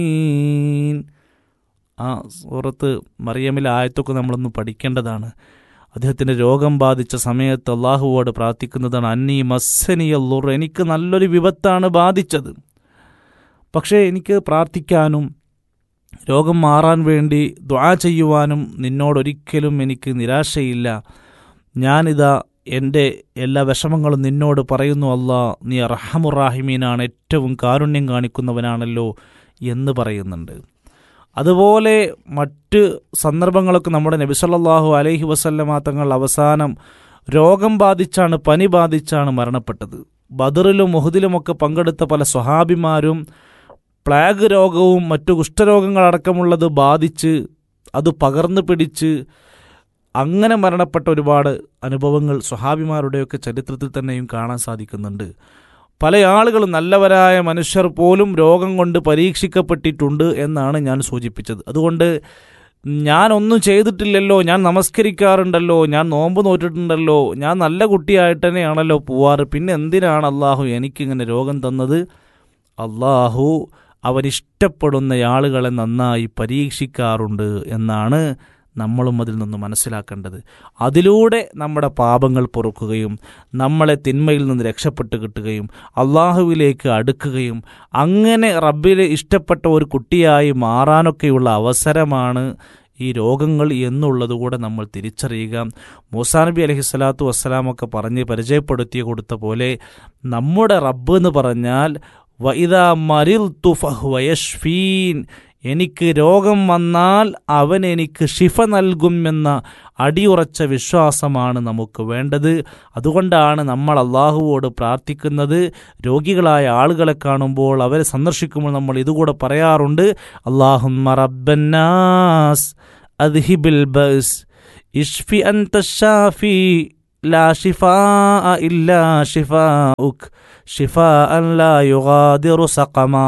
ആ സൂറത്ത് മറിയമിലെ ആയത്തൊക്കെ നമ്മളൊന്ന് പഠിക്കേണ്ടതാണ് അദ്ദേഹത്തിൻ്റെ രോഗം ബാധിച്ച സമയത്ത് അള്ളാഹുവോട് പ്രാർത്ഥിക്കുന്നതാണ് അന്നീ മസ്സനിയല്ലുർ എനിക്ക് നല്ലൊരു വിപത്താണ് ബാധിച്ചത് പക്ഷേ എനിക്ക് പ്രാർത്ഥിക്കാനും രോഗം മാറാൻ വേണ്ടി ദ്വാ ചെയ്യുവാനും നിന്നോടൊരിക്കലും എനിക്ക് നിരാശയില്ല ഞാനിതാ എൻ്റെ എല്ലാ വിഷമങ്ങളും നിന്നോട് പറയുന്നു അല്ലാ നീ റഹമുറാഹിമീനാണ് ഏറ്റവും കാരുണ്യം കാണിക്കുന്നവനാണല്ലോ എന്ന് പറയുന്നുണ്ട് അതുപോലെ മറ്റ് സന്ദർഭങ്ങളൊക്കെ നമ്മുടെ നബിസല്ലാഹു അലൈഹി വസല്ലമ തങ്ങൾ അവസാനം രോഗം ബാധിച്ചാണ് പനി ബാധിച്ചാണ് മരണപ്പെട്ടത് ബദറിലും മുഹദിലുമൊക്കെ പങ്കെടുത്ത പല സ്വഹാബിമാരും പ്ലാഗ് രോഗവും മറ്റു കുഷ്ഠരോഗങ്ങളടക്കമുള്ളത് ബാധിച്ച് അത് പകർന്നു പിടിച്ച് അങ്ങനെ മരണപ്പെട്ട ഒരുപാട് അനുഭവങ്ങൾ സ്വഹാബിമാരുടെയൊക്കെ ചരിത്രത്തിൽ തന്നെയും കാണാൻ സാധിക്കുന്നുണ്ട് പല ആളുകളും നല്ലവരായ മനുഷ്യർ പോലും രോഗം കൊണ്ട് പരീക്ഷിക്കപ്പെട്ടിട്ടുണ്ട് എന്നാണ് ഞാൻ സൂചിപ്പിച്ചത് അതുകൊണ്ട് ഞാനൊന്നും ചെയ്തിട്ടില്ലല്ലോ ഞാൻ നമസ്കരിക്കാറുണ്ടല്ലോ ഞാൻ നോമ്പ് നോറ്റിട്ടുണ്ടല്ലോ ഞാൻ നല്ല കുട്ടിയായിട്ട് തന്നെയാണല്ലോ പോവാറ് പിന്നെ എന്തിനാണ് അള്ളാഹു എനിക്കിങ്ങനെ രോഗം തന്നത് അള്ളാഹു അവനിഷ്ടപ്പെടുന്ന ആളുകളെ നന്നായി പരീക്ഷിക്കാറുണ്ട് എന്നാണ് നമ്മളും അതിൽ നിന്ന് മനസ്സിലാക്കേണ്ടത് അതിലൂടെ നമ്മുടെ പാപങ്ങൾ പൊറുക്കുകയും നമ്മളെ തിന്മയിൽ നിന്ന് രക്ഷപ്പെട്ട് കിട്ടുകയും അള്ളാഹുവിലേക്ക് അടുക്കുകയും അങ്ങനെ റബ്ബിലെ ഇഷ്ടപ്പെട്ട ഒരു കുട്ടിയായി മാറാനൊക്കെയുള്ള അവസരമാണ് ഈ രോഗങ്ങൾ എന്നുള്ളത് കൂടെ നമ്മൾ തിരിച്ചറിയുക മൂസാ നബി അലഹി സ്വലാത്തു വസ്സലാമൊക്കെ പറഞ്ഞ് പരിചയപ്പെടുത്തി കൊടുത്ത പോലെ നമ്മുടെ റബ്ബ് എന്ന് പറഞ്ഞാൽ വൈദ മരിൽ തുഫഹ്വയഷ്ഫീൻ എനിക്ക് രോഗം വന്നാൽ അവൻ എനിക്ക് ഷിഫ നൽകുമെന്ന അടിയുറച്ച വിശ്വാസമാണ് നമുക്ക് വേണ്ടത് അതുകൊണ്ടാണ് നമ്മൾ അള്ളാഹുവോട് പ്രാർത്ഥിക്കുന്നത് രോഗികളായ ആളുകളെ കാണുമ്പോൾ അവരെ സന്ദർശിക്കുമ്പോൾ നമ്മൾ ഇതുകൂടെ പറയാറുണ്ട് അള്ളാഹും റബ്ബന്നാസ് അദ്ഹിബിൽ ബസ് ഇഷ്ഫി അൻത ഷാഫി ലാ ഷിഫാ ഇല്ലാ ഷിഫാഉക് ഷിഫാ ലാ യുഗാദിറു സഖമാ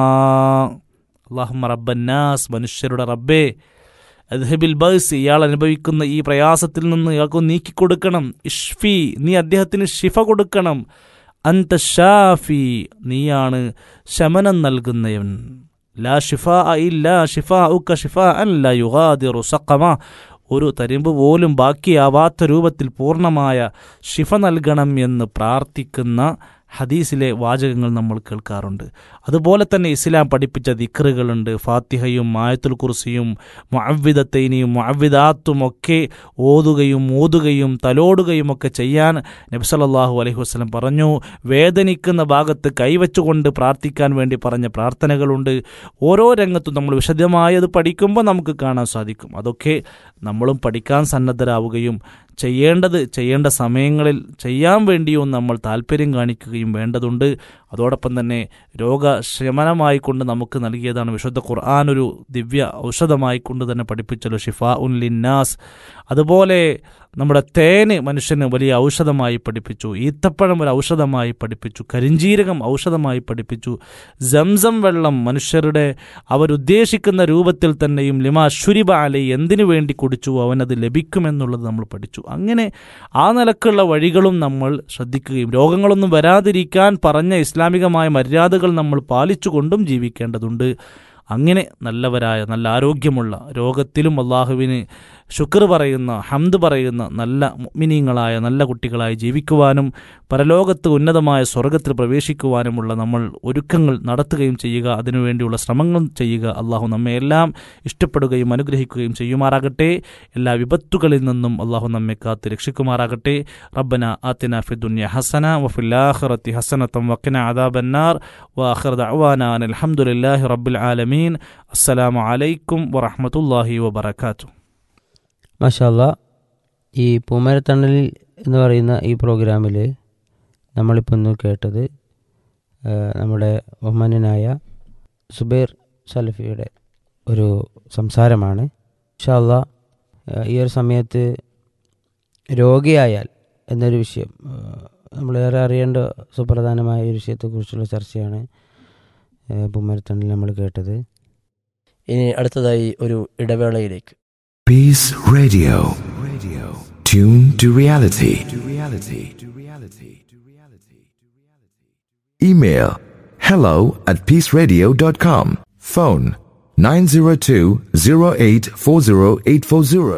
അള്ളാഹുമ്മ റബ്ബന്നാസ് മനുഷ്യരുടെ റബ്ബേ അദ്ഹബിൽ ബസ് ഇയാൾ അനുഭവിക്കുന്ന ഈ പ്രയാസത്തിൽ നിന്ന് ഇയാൾക്ക് നീക്കിക്കൊടുക്കണം ഇഷ്ഫി നീ അദ്ദേഹത്തിന് ഷിഫ കൊടുക്കണം അന്ത ഷാഫി നീയാണ് ശമനം നൽകുന്നവൻ ലാ ഷിഫ ഇല്ല ഷിഫ ഉക്ക ഷിഫ അല്ല യുഗാദിറു സഖമ ഒരു തരിമ്പ് പോലും ബാക്കിയാവാത്ത രൂപത്തിൽ പൂർണ്ണമായ ഷിഫ നൽകണം എന്ന് പ്രാർത്ഥിക്കുന്ന ഹദീസിലെ വാചകങ്ങൾ നമ്മൾ കേൾക്കാറുണ്ട് അതുപോലെ തന്നെ ഇസ്ലാം പഠിപ്പിച്ച ദിക്റുകളുണ്ട് ഫാത്തിഹയും മായത്തുൽ കുർസിയും മുഅവ്വിദത്തൈനിയും മുഅവ്വിദാത്തും ഒക്കെ ഓതുകയും ഓതുകയും തലോടുകയും ഒക്കെ ചെയ്യാൻ നബി സല്ലല്ലാഹു അലൈഹി വസല്ലം പറഞ്ഞു വേദനിക്കുന്ന ഭാഗത്ത് കൈവച്ചുകൊണ്ട് പ്രാർത്ഥിക്കാൻ വേണ്ടി പറഞ്ഞ പ്രാർത്ഥനകളുണ്ട് ഓരോ രംഗത്തും നമ്മൾ വിശദമായി അത് പഠിക്കുമ്പോൾ നമുക്ക് കാണാൻ സാധിക്കും അതൊക്കെ നമ്മളും പഠിക്കാൻ സന്നദ്ധരാവുകയും ചെയ്യേണ്ടത് ചെയ്യേണ്ട സമയങ്ങളിൽ ചെയ്യാൻ വേണ്ടിയും നമ്മൾ താല്പര്യം കാണിക്കുകയും വേണ്ടതുണ്ട് അതോടൊപ്പം തന്നെ രോഗശമനമായിക്കൊണ്ട് നമുക്ക് നൽകിയതാണ് വിശുദ്ധ ഖുർആൻ ഒരു ദിവ്യ ഔഷധമായിക്കൊണ്ട് തന്നെ പഠിപ്പിച്ചല്ലോ ഷിഫാ ഉൻ ലിന്നാസ് അതുപോലെ നമ്മുടെ തേന് മനുഷ്യന് വലിയ ഔഷധമായി പഠിപ്പിച്ചു ഈത്തപ്പഴം ഒരു ഔഷധമായി പഠിപ്പിച്ചു കരിഞ്ചീരകം ഔഷധമായി പഠിപ്പിച്ചു സംസം വെള്ളം മനുഷ്യരുടെ അവരുദ്ദേശിക്കുന്ന രൂപത്തിൽ തന്നെയും ലിമാ ശുരിബ അലി എന്തിനു വേണ്ടി കുടിച്ചു അവനത് ലഭിക്കുമെന്നുള്ളത് നമ്മൾ പഠിച്ചു അങ്ങനെ ആ നിലക്കുള്ള വഴികളും നമ്മൾ ശ്രദ്ധിക്കുകയും രോഗങ്ങളൊന്നും വരാതിരിക്കാൻ പറഞ്ഞ ഇസ്ലാമികമായ മര്യാദകൾ നമ്മൾ പാലിച്ചുകൊണ്ടും ജീവിക്കേണ്ടതുണ്ട് അങ്ങനെ നല്ലവരായ നല്ല ആരോഗ്യമുള്ള രോഗത്തിലും അള്ളാഹുവിന് ശുക്ർ പറയുന്ന ഹംദ് പറയുന്ന നല്ല മിനിങ്ങളായ നല്ല കുട്ടികളായി ജീവിക്കുവാനും പരലോകത്ത് ഉന്നതമായ സ്വർഗത്തിൽ പ്രവേശിക്കുവാനുമുള്ള നമ്മൾ ഒരുക്കങ്ങൾ നടത്തുകയും ചെയ്യുക അതിനുവേണ്ടിയുള്ള ശ്രമങ്ങൾ ചെയ്യുക അള്ളാഹു നമ്മെ എല്ലാം ഇഷ്ടപ്പെടുകയും അനുഗ്രഹിക്കുകയും ചെയ്യുമാറാകട്ടെ എല്ലാ വിപത്തുകളിൽ നിന്നും അള്ളാഹു നമ്മെ കാത്ത് രക്ഷിക്കുമാറാകട്ടെ റബ്ബന ആത്തിന ഫിദുന്യ ഹസന വഫില്ലാഖിറത്തി ഹസനത്തം വക്കിന അദാബന്നാർ വാഖിർ ദഅവാന അൽഹംദുലില്ലാഹി റബ്ബിൽ ആലമീൻ അസ്സലാമു അലൈക്കും വറഹ്മത്തുള്ളാഹി വബറകാതുഹു മാഷാല്ല ഈ പൂമരത്തണലിൽ എന്ന് പറയുന്ന ഈ പ്രോഗ്രാമിൽ നമ്മളിപ്പോൾ ഇന്ന് കേട്ടത് ആ, നമ്മുടെ ബഹുമാന്യനായ സുബൈർ സലഫിയുടെ ഒരു സംസാരമാണ് ഇൻഷാല്ല ഈ ഒരു സമയത്ത് രോഗിയായാൽ എന്നൊരു വിഷയം ആ, നമ്മളേറെ അറിയേണ്ട സുപ്രധാനമായ ഒരു വിഷയത്തെക്കുറിച്ചുള്ള ചർച്ചയാണ് പൂമരത്തണലിൽ നമ്മൾ കേട്ടത് ഇനി അടുത്തതായി ഒരു ഇടവേളയിലേക്ക് Peace Radio. Radio. Tune to reality. To reality. To reality. To reality. Email hello at peaceradio.com. Phone 902 0840840.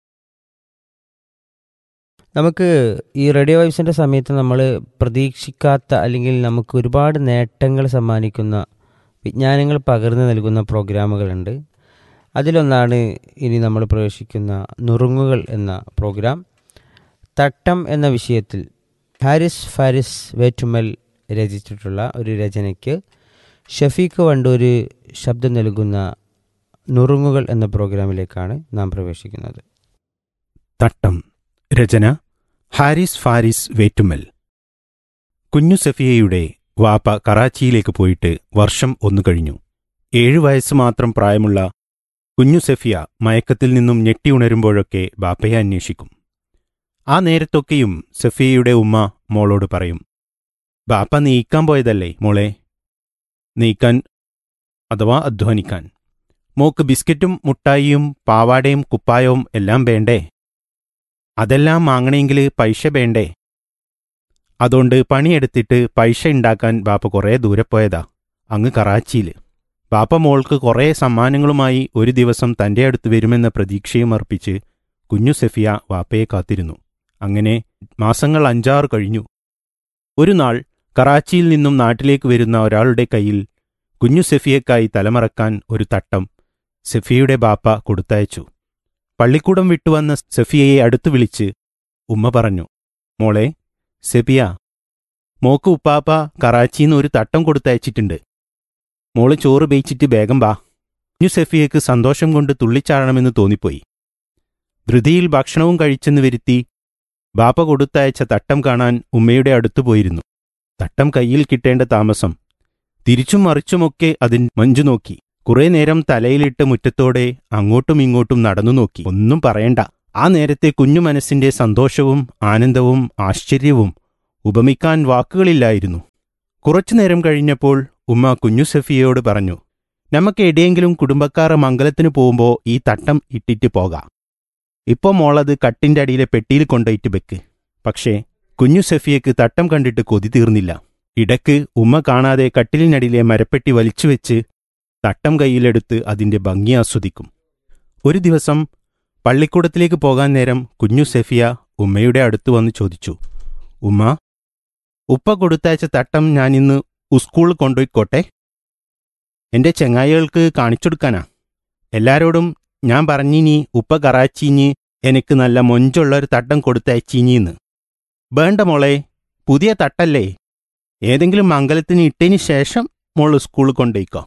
നമുക്ക് ഈ റേഡിയോ വൈബ്സിൻ്റെ സമയത്ത് നമ്മൾ പ്രതീക്ഷിക്കാത്ത അല്ലെങ്കിൽ നമുക്ക് ഒരുപാട് നേട്ടങ്ങൾ സമ്മാനിക്കുന്ന വിജ്ഞാനങ്ങൾ പകർന്നു നൽകുന്ന പ്രോഗ്രാമുകളുണ്ട് അതിലൊന്നാണ് ഇനി നമ്മൾ പ്രവേശിക്കുന്ന നുറുങ്ങുകൾ എന്ന പ്രോഗ്രാം തട്ടം എന്ന വിഷയത്തിൽ ഹാരിസ് ഫാരിസ് വേറ്റുമൽ രചിച്ചിട്ടുള്ള ഒരു രചനയ്ക്ക് ഷഫീഖ് വണ്ടൂര് ശബ്ദം നൽകുന്ന നുറുങ്ങുകൾ എന്ന പ്രോഗ്രാമിലേക്കാണ് നാം പ്രവേശിക്കുന്നത് തട്ടം രചന ഹാരിസ് ഫാരിസ് വേറ്റുമൽ കുഞ്ഞു സഫിയയുടെ വാപ്പ കറാച്ചിയിലേക്ക് പോയിട്ട് വർഷം ഒന്നു കഴിഞ്ഞു ഏഴു വയസ്സ് മാത്രം പ്രായമുള്ള കുഞ്ഞു സഫിയ മയക്കത്തിൽ നിന്നും ഞെട്ടിയുണരുമ്പോഴൊക്കെ ബാപ്പയെ അന്വേഷിക്കും ആ നേരത്തൊക്കെയും സഫിയയുടെ ഉമ്മ മോളോട് പറയും ബാപ്പ നീക്കാൻ പോയതല്ലേ മോളെ നീക്കാൻ അഥവാ അധ്വാനിക്കാൻ മോക്ക് ബിസ്ക്കറ്റും മുട്ടായിയും പാവാടയും കുപ്പായവും എല്ലാം വേണ്ടേ അതെല്ലാം വാങ്ങണമെങ്കിൽ പൈസ വേണ്ടേ അതുകൊണ്ട് പണിയെടുത്തിട്ട് പൈസ ഉണ്ടാക്കാൻ ബാപ്പ കുറേ ദൂരെ പോയതാ അങ്ങ് കറാച്ചിയിൽ ബാപ്പ മോൾക്ക് കുറേ സമ്മാനങ്ങളുമായി ഒരു ദിവസം തന്റെ അടുത്ത് വരുമെന്ന പ്രതീക്ഷയും അർപ്പിച്ച് കുഞ്ഞു സെഫിയ വാപ്പയെ കാത്തിരുന്നു അങ്ങനെ മാസങ്ങൾ അഞ്ചാറ് കഴിഞ്ഞു ഒരു നാൾ കറാച്ചിയിൽ നിന്നും നാട്ടിലേക്ക് വരുന്ന ഒരാളുടെ കയ്യിൽ കുഞ്ഞു സെഫിയക്കായി തലമറക്കാൻ ഒരു തട്ടം സെഫിയയുടെ ബാപ്പ കൊടുത്തയച്ചു പള്ളിക്കൂടം വിട്ടുവന്ന സെഫിയയെ അടുത്തു വിളിച്ച് ഉമ്മ പറഞ്ഞു മോളെ സെഫിയ മോക്ക് ഉപ്പാപ്പ കറാച്ചിന്ന് ഒരു തട്ടം കൊടുത്തയച്ചിട്ടുണ്ട് മോള് ചോറ് ബേച്ചിട്ട് വേഗം വാ കുഞ്ഞു സെഫിയക്ക് സന്തോഷം കൊണ്ട് തുള്ളിച്ചാടണമെന്ന് തോന്നിപ്പോയി ധൃതിയിൽ ഭക്ഷണവും കഴിച്ചെന്ന് വരുത്തി ബാപ്പ കൊടുത്തയച്ച തട്ടം കാണാൻ ഉമ്മയുടെ അടുത്തു പോയിരുന്നു തട്ടം കയ്യിൽ കിട്ടേണ്ട താമസം തിരിച്ചും മറിച്ചുമൊക്കെ അതിൻ മഞ്ചു നോക്കി കുറെ നേരം തലയിലിട്ട് മുറ്റത്തോടെ അങ്ങോട്ടും ഇങ്ങോട്ടും നടന്നു നോക്കി ഒന്നും പറയണ്ട ആ നേരത്തെ കുഞ്ഞു മനസ്സിന്റെ സന്തോഷവും ആനന്ദവും ആശ്ചര്യവും ഉപമിക്കാൻ വാക്കുകളില്ലായിരുന്നു കുറച്ചുനേരം കഴിഞ്ഞപ്പോൾ ഉമ്മ കുഞ്ഞു സഫിയയോട് പറഞ്ഞു നമുക്ക് എവിടെയെങ്കിലും കുടുംബക്കാർ മംഗലത്തിന് പോകുമ്പോ ഈ തട്ടം ഇട്ടിട്ട് പോകാം ഇപ്പൊ മോളത് കട്ടിന്റെ അടിയിലെ പെട്ടിയിൽ കൊണ്ടുപോയിട്ട് വെക്ക് പക്ഷേ കുഞ്ഞു സഫിയക്ക് തട്ടം കണ്ടിട്ട് കൊതി തീർന്നില്ല ഇടയ്ക്ക് ഉമ്മ കാണാതെ കട്ടിലിനടിയിലെ മരപ്പെട്ടി വലിച്ചുവെച്ച് തട്ടം കയ്യിലെടുത്ത് അതിന്റെ ഭംഗി ആസ്വദിക്കും ഒരു ദിവസം പള്ളിക്കൂടത്തിലേക്ക് പോകാൻ നേരം കുഞ്ഞു സെഫിയ ഉമ്മയുടെ അടുത്ത് വന്ന് ചോദിച്ചു ഉമ്മ ഉപ്പ കൊടുത്തയച്ച തട്ടം ഞാൻ ഇന്ന് ഉസ്കൂളിൽ കൊണ്ടുപോയിക്കോട്ടെ എന്റെ ചെങ്ങായികൾക്ക് കാണിച്ചെടുക്കാനാ എല്ലാരോടും ഞാൻ പറഞ്ഞിനി ഉപ്പ കറാച്ചീഞ്ഞ് എനിക്ക് നല്ല മൊഞ്ചുള്ള ഒരു തട്ടം കൊടുത്തയച്ചീഞ്ഞിന്ന് വേണ്ട മോളെ പുതിയ തട്ടല്ലേ ഏതെങ്കിലും മംഗലത്തിന് ഇട്ടതിന് ശേഷം മോൾ സ്കൂളിൽ കൊണ്ടുപോയിക്കോ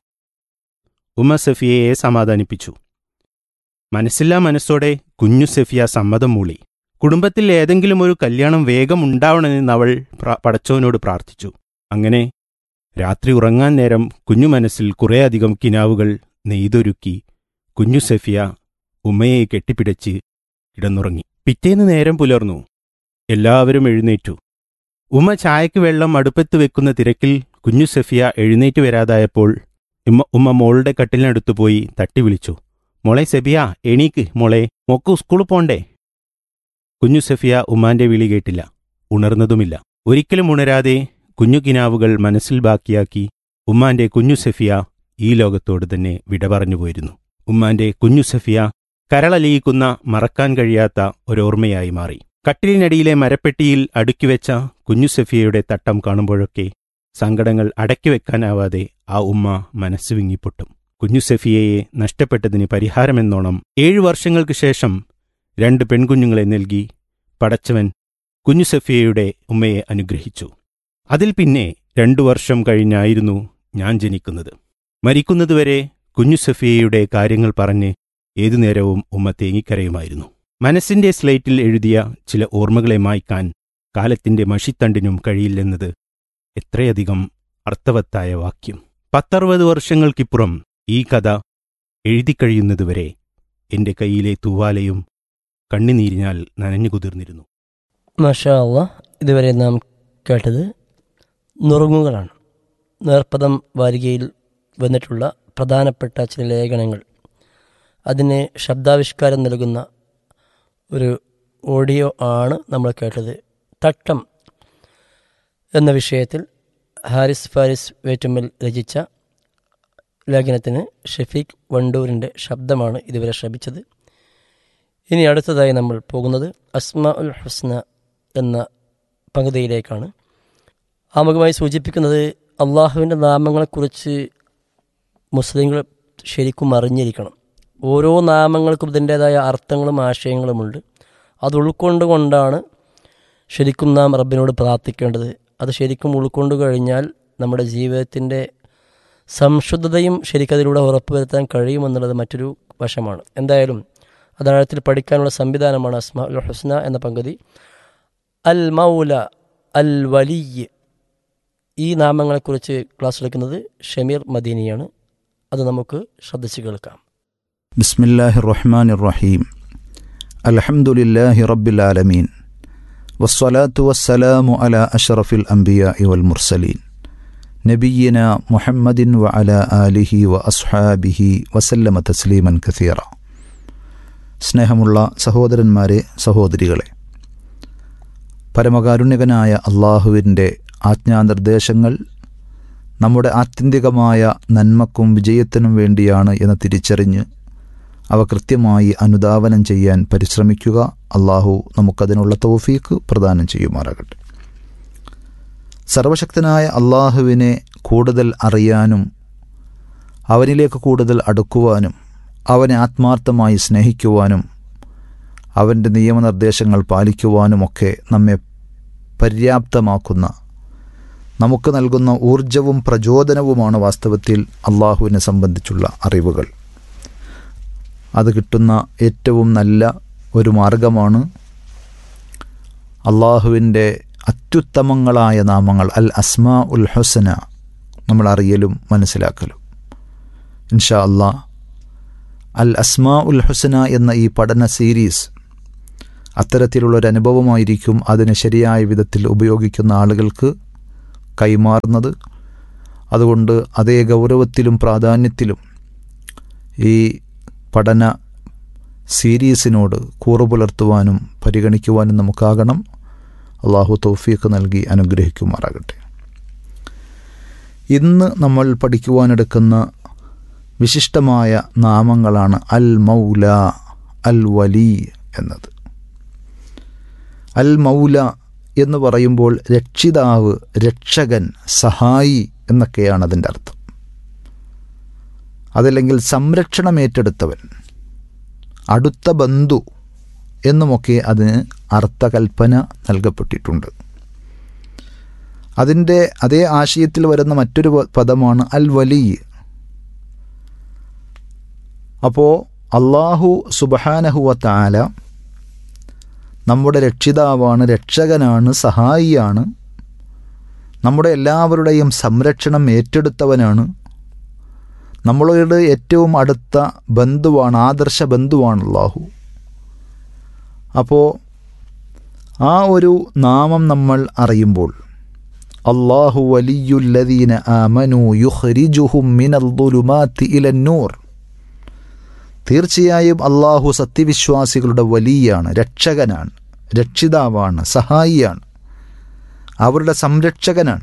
ഉമ്മ സഫിയയെ സമാധാനിപ്പിച്ചു മനസ്സില്ലാ മനസ്സോടെ കുഞ്ഞു സഫിയ സമ്മതം മൂളി കുടുംബത്തിൽ ഏതെങ്കിലും ഒരു കല്യാണം വേഗം ഉണ്ടാവണമെന്ന് അവൾ പ്ര- പടച്ചവനോട് പ്രാർത്ഥിച്ചു അങ്ങനെ രാത്രി ഉറങ്ങാൻ നേരം കുഞ്ഞു മനസ്സിൽ കുറേയധികം കിനാവുകൾ നെയ്തൊരുക്കി കുഞ്ഞു സഫിയ ഉമ്മയെ കെട്ടിപ്പിടിച്ച് കിടന്നുറങ്ങി പിറ്റേന്ന് നേരം പുലർന്നു എല്ലാവരും എഴുന്നേറ്റു ഉമ്മ ചായക്ക് വെള്ളം അടുപ്പത്ത് വെക്കുന്ന തിരക്കിൽ കുഞ്ഞു സഫിയ എഴുന്നേറ്റ് വരാതായപ്പോൾ ഉമ്മ ഉമ്മ മോളുടെ കട്ടിലിനടുത്ത് പോയി തട്ടി വിളിച്ചു മോളെ സെബിയ എണീക്ക് മോളെ മോക്ക് സ്കൂളിൽ പോണ്ടേ കുഞ്ഞു സഫിയ ഉമ്മാന്റെ വിളി കേട്ടില്ല ഉണർന്നതുമില്ല ഒരിക്കലും ഉണരാതെ കുഞ്ഞു കിനാവുകൾ മനസ്സിൽ ബാക്കിയാക്കി ഉമ്മാന്റെ കുഞ്ഞു സഫിയ ഈ ലോകത്തോട് തന്നെ വിട പറഞ്ഞു പോയിരുന്നു ഉമ്മാന്റെ കുഞ്ഞു സഫിയ കരളലിയിക്കുന്ന മറക്കാൻ കഴിയാത്ത ഒരോർമ്മയായി മാറി കട്ടിലിനടിയിലെ മരപ്പെട്ടിയിൽ അടുക്കിവെച്ച കുഞ്ഞു സഫിയയുടെ തട്ടം കാണുമ്പോഴൊക്കെ സങ്കടങ്ങൾ അടക്കിവെക്കാനാവാതെ ആ ഉമ്മ മനസ്സ് വിങ്ങിപ്പൊട്ടും കുഞ്ഞു സഫിയയെ നഷ്ടപ്പെട്ടതിന് പരിഹാരമെന്നോണം ഏഴു വർഷങ്ങൾക്ക് ശേഷം രണ്ട് പെൺകുഞ്ഞുങ്ങളെ നൽകി പടച്ചവൻ കുഞ്ഞു സഫിയയുടെ ഉമ്മയെ അനുഗ്രഹിച്ചു അതിൽ പിന്നെ രണ്ടു വർഷം കഴിഞ്ഞായിരുന്നു ഞാൻ ജനിക്കുന്നത് മരിക്കുന്നതുവരെ കുഞ്ഞു സഫിയയുടെ കാര്യങ്ങൾ പറഞ്ഞ് ഏതു നേരവും ഉമ്മ തേങ്ങിക്കരയുമായിരുന്നു മനസ്സിന്റെ സ്ലേറ്റിൽ എഴുതിയ ചില ഓർമ്മകളെ മായ്ക്കാൻ കാലത്തിന്റെ മഷിത്തണ്ടിനും കഴിയില്ലെന്നത് എത്രയധികം അർത്ഥവത്തായ വാക്യം പത്തറുപത് വർഷങ്ങൾക്കിപ്പുറം ഈ കഥ എഴുതിക്കഴിയുന്നതുവരെ എന്റെ കയ്യിലെ തൂവാലയും കണ്ണിനീരിനാൽ നനഞ്ഞു കുതിർന്നിരുന്നു മാഷാ അള്ളാ ഇതുവരെ നാം കേട്ടത് നുറുങ്ങുകളാണ് നേർപ്പദം വാരികയിൽ വന്നിട്ടുള്ള പ്രധാനപ്പെട്ട ചില ലേഖനങ്ങൾ അതിന് ശബ്ദാവിഷ്കാരം നൽകുന്ന ഒരു ഓഡിയോ ആണ് നമ്മൾ കേട്ടത് തട്ടം എന്ന വിഷയത്തിൽ ഹാരിസ് ഫാരിസ് വേറ്റുമ്മൽ രചിച്ച ലേഖനത്തിന് ഷെഫീഖ് വണ്ടൂരിൻ്റെ ശബ്ദമാണ് ഇതുവരെ ശ്രമിച്ചത് ഇനി അടുത്തതായി നമ്മൾ പോകുന്നത് അസ്മ ഉൽ ഹുസ്ന എന്ന പങ്കുതിയിലേക്കാണ് ആമുഖമായി സൂചിപ്പിക്കുന്നത് അള്ളാഹുവിൻ്റെ നാമങ്ങളെക്കുറിച്ച് മുസ്ലിങ്ങൾ ശരിക്കും അറിഞ്ഞിരിക്കണം ഓരോ നാമങ്ങൾക്കും ഇതിൻ്റേതായ അർത്ഥങ്ങളും ആശയങ്ങളുമുണ്ട് അത് ഉൾക്കൊണ്ടുകൊണ്ടാണ് ശരിക്കും നാം റബ്ബിനോട് പ്രാർത്ഥിക്കേണ്ടത് അത് ശരിക്കും ഉൾക്കൊണ്ടു കഴിഞ്ഞാൽ നമ്മുടെ ജീവിതത്തിൻ്റെ സംശുദ്ധതയും ശരിക്കതിലൂടെ ഉറപ്പുവരുത്താൻ കഴിയുമെന്നുള്ളത് മറ്റൊരു വശമാണ് എന്തായാലും അതാഴത്തിൽ പഠിക്കാനുള്ള സംവിധാനമാണ് അസ്മാ ഉൽ ഹുസ്ന എന്ന പങ്കുതി അൽ മൗല അൽ വലിയ് ഈ നാമങ്ങളെക്കുറിച്ച് ക്ലാസ് എടുക്കുന്നത് ഷമീർ മദീനിയാണ് അത് നമുക്ക് ശ്രദ്ധിച്ച് കേൾക്കാം بسم الله الرحمن الرحيم الحمد لله رب العالمين والصلاة والسلام على أشرف الأنبياء والمرسلين نبينا محمد وعلى آله وأصحابه وسلم تسليما كثيرا സ്നേഹമുള്ള സഹോദരന്മാരെ സഹോദരികളെ പരമകാരുണ്യകനായ അള്ളാഹുവിൻ്റെ ആജ്ഞാനിർദ്ദേശങ്ങൾ നമ്മുടെ ആത്യന്തികമായ നന്മക്കും വിജയത്തിനും വേണ്ടിയാണ് എന്ന് തിരിച്ചറിഞ്ഞ് അവ കൃത്യമായി അനുധാവനം ചെയ്യാൻ പരിശ്രമിക്കുക അള്ളാഹു നമുക്കതിനുള്ള തൗഫീക്ക് പ്രദാനം ചെയ്യുമാറാകട്ടെ സർവശക്തനായ അള്ളാഹുവിനെ കൂടുതൽ അറിയാനും അവനിലേക്ക് കൂടുതൽ അടുക്കുവാനും അവനെ ആത്മാർത്ഥമായി സ്നേഹിക്കുവാനും അവൻ്റെ നിയമനിർദ്ദേശങ്ങൾ പാലിക്കുവാനുമൊക്കെ നമ്മെ പര്യാപ്തമാക്കുന്ന നമുക്ക് നൽകുന്ന ഊർജവും പ്രചോദനവുമാണ് വാസ്തവത്തിൽ അള്ളാഹുവിനെ സംബന്ധിച്ചുള്ള അറിവുകൾ അത് കിട്ടുന്ന ഏറ്റവും നല്ല ഒരു മാർഗമാണ് അള്ളാഹുവിൻ്റെ അത്യുത്തമങ്ങളായ നാമങ്ങൾ അൽ അസ്മാ ഉൽ ഹുസന നമ്മൾ അറിയലും മനസ്സിലാക്കലും ഇൻഷാ അള്ളാ അൽ അസ്മാ ഉൽ ഹുസന എന്ന ഈ പഠന സീരീസ് അത്തരത്തിലുള്ളൊരു അനുഭവമായിരിക്കും അതിനെ ശരിയായ വിധത്തിൽ ഉപയോഗിക്കുന്ന ആളുകൾക്ക് കൈമാറുന്നത് അതുകൊണ്ട് അതേ ഗൗരവത്തിലും പ്രാധാന്യത്തിലും ഈ പഠന സീരീസിനോട് കൂറു പുലർത്തുവാനും പരിഗണിക്കുവാനും നമുക്കാകണം അള്ളാഹു തൗഫീഖ് നൽകി അനുഗ്രഹിക്കുമാറാകട്ടെ ഇന്ന് നമ്മൾ പഠിക്കുവാനെടുക്കുന്ന വിശിഷ്ടമായ നാമങ്ങളാണ് അൽ മൗല അൽ വലി എന്നത് അൽ മൗല എന്ന് പറയുമ്പോൾ രക്ഷിതാവ് രക്ഷകൻ സഹായി എന്നൊക്കെയാണ് അതിൻ്റെ അർത്ഥം അതല്ലെങ്കിൽ സംരക്ഷണം ഏറ്റെടുത്തവൻ അടുത്ത ബന്ധു എന്നുമൊക്കെ അതിന് അർത്ഥകൽപ്പന നൽകപ്പെട്ടിട്ടുണ്ട് അതിൻ്റെ അതേ ആശയത്തിൽ വരുന്ന മറ്റൊരു പദമാണ് അൽ വലി അപ്പോൾ അള്ളാഹു സുബഹാനഹുവ താല നമ്മുടെ രക്ഷിതാവാണ് രക്ഷകനാണ് സഹായിയാണ് നമ്മുടെ എല്ലാവരുടെയും സംരക്ഷണം ഏറ്റെടുത്തവനാണ് നമ്മളോട് ഏറ്റവും അടുത്ത ബന്ധുവാണ് ആദർശ ബന്ധുവാണ് അള്ളാഹു അപ്പോൾ ആ ഒരു നാമം നമ്മൾ അറിയുമ്പോൾ അള്ളാഹു വലിയുല്ലദീന ആമനു യുഹ്രിജുഹും മിനൽ ദുലുമാത്തി ഇലന്നൂർ തീർച്ചയായും അള്ളാഹു സത്യവിശ്വാസികളുടെ വലിയാണ് രക്ഷകനാണ് രക്ഷിതാവാണ് സഹായിയാണ് അവരുടെ സംരക്ഷകനാണ്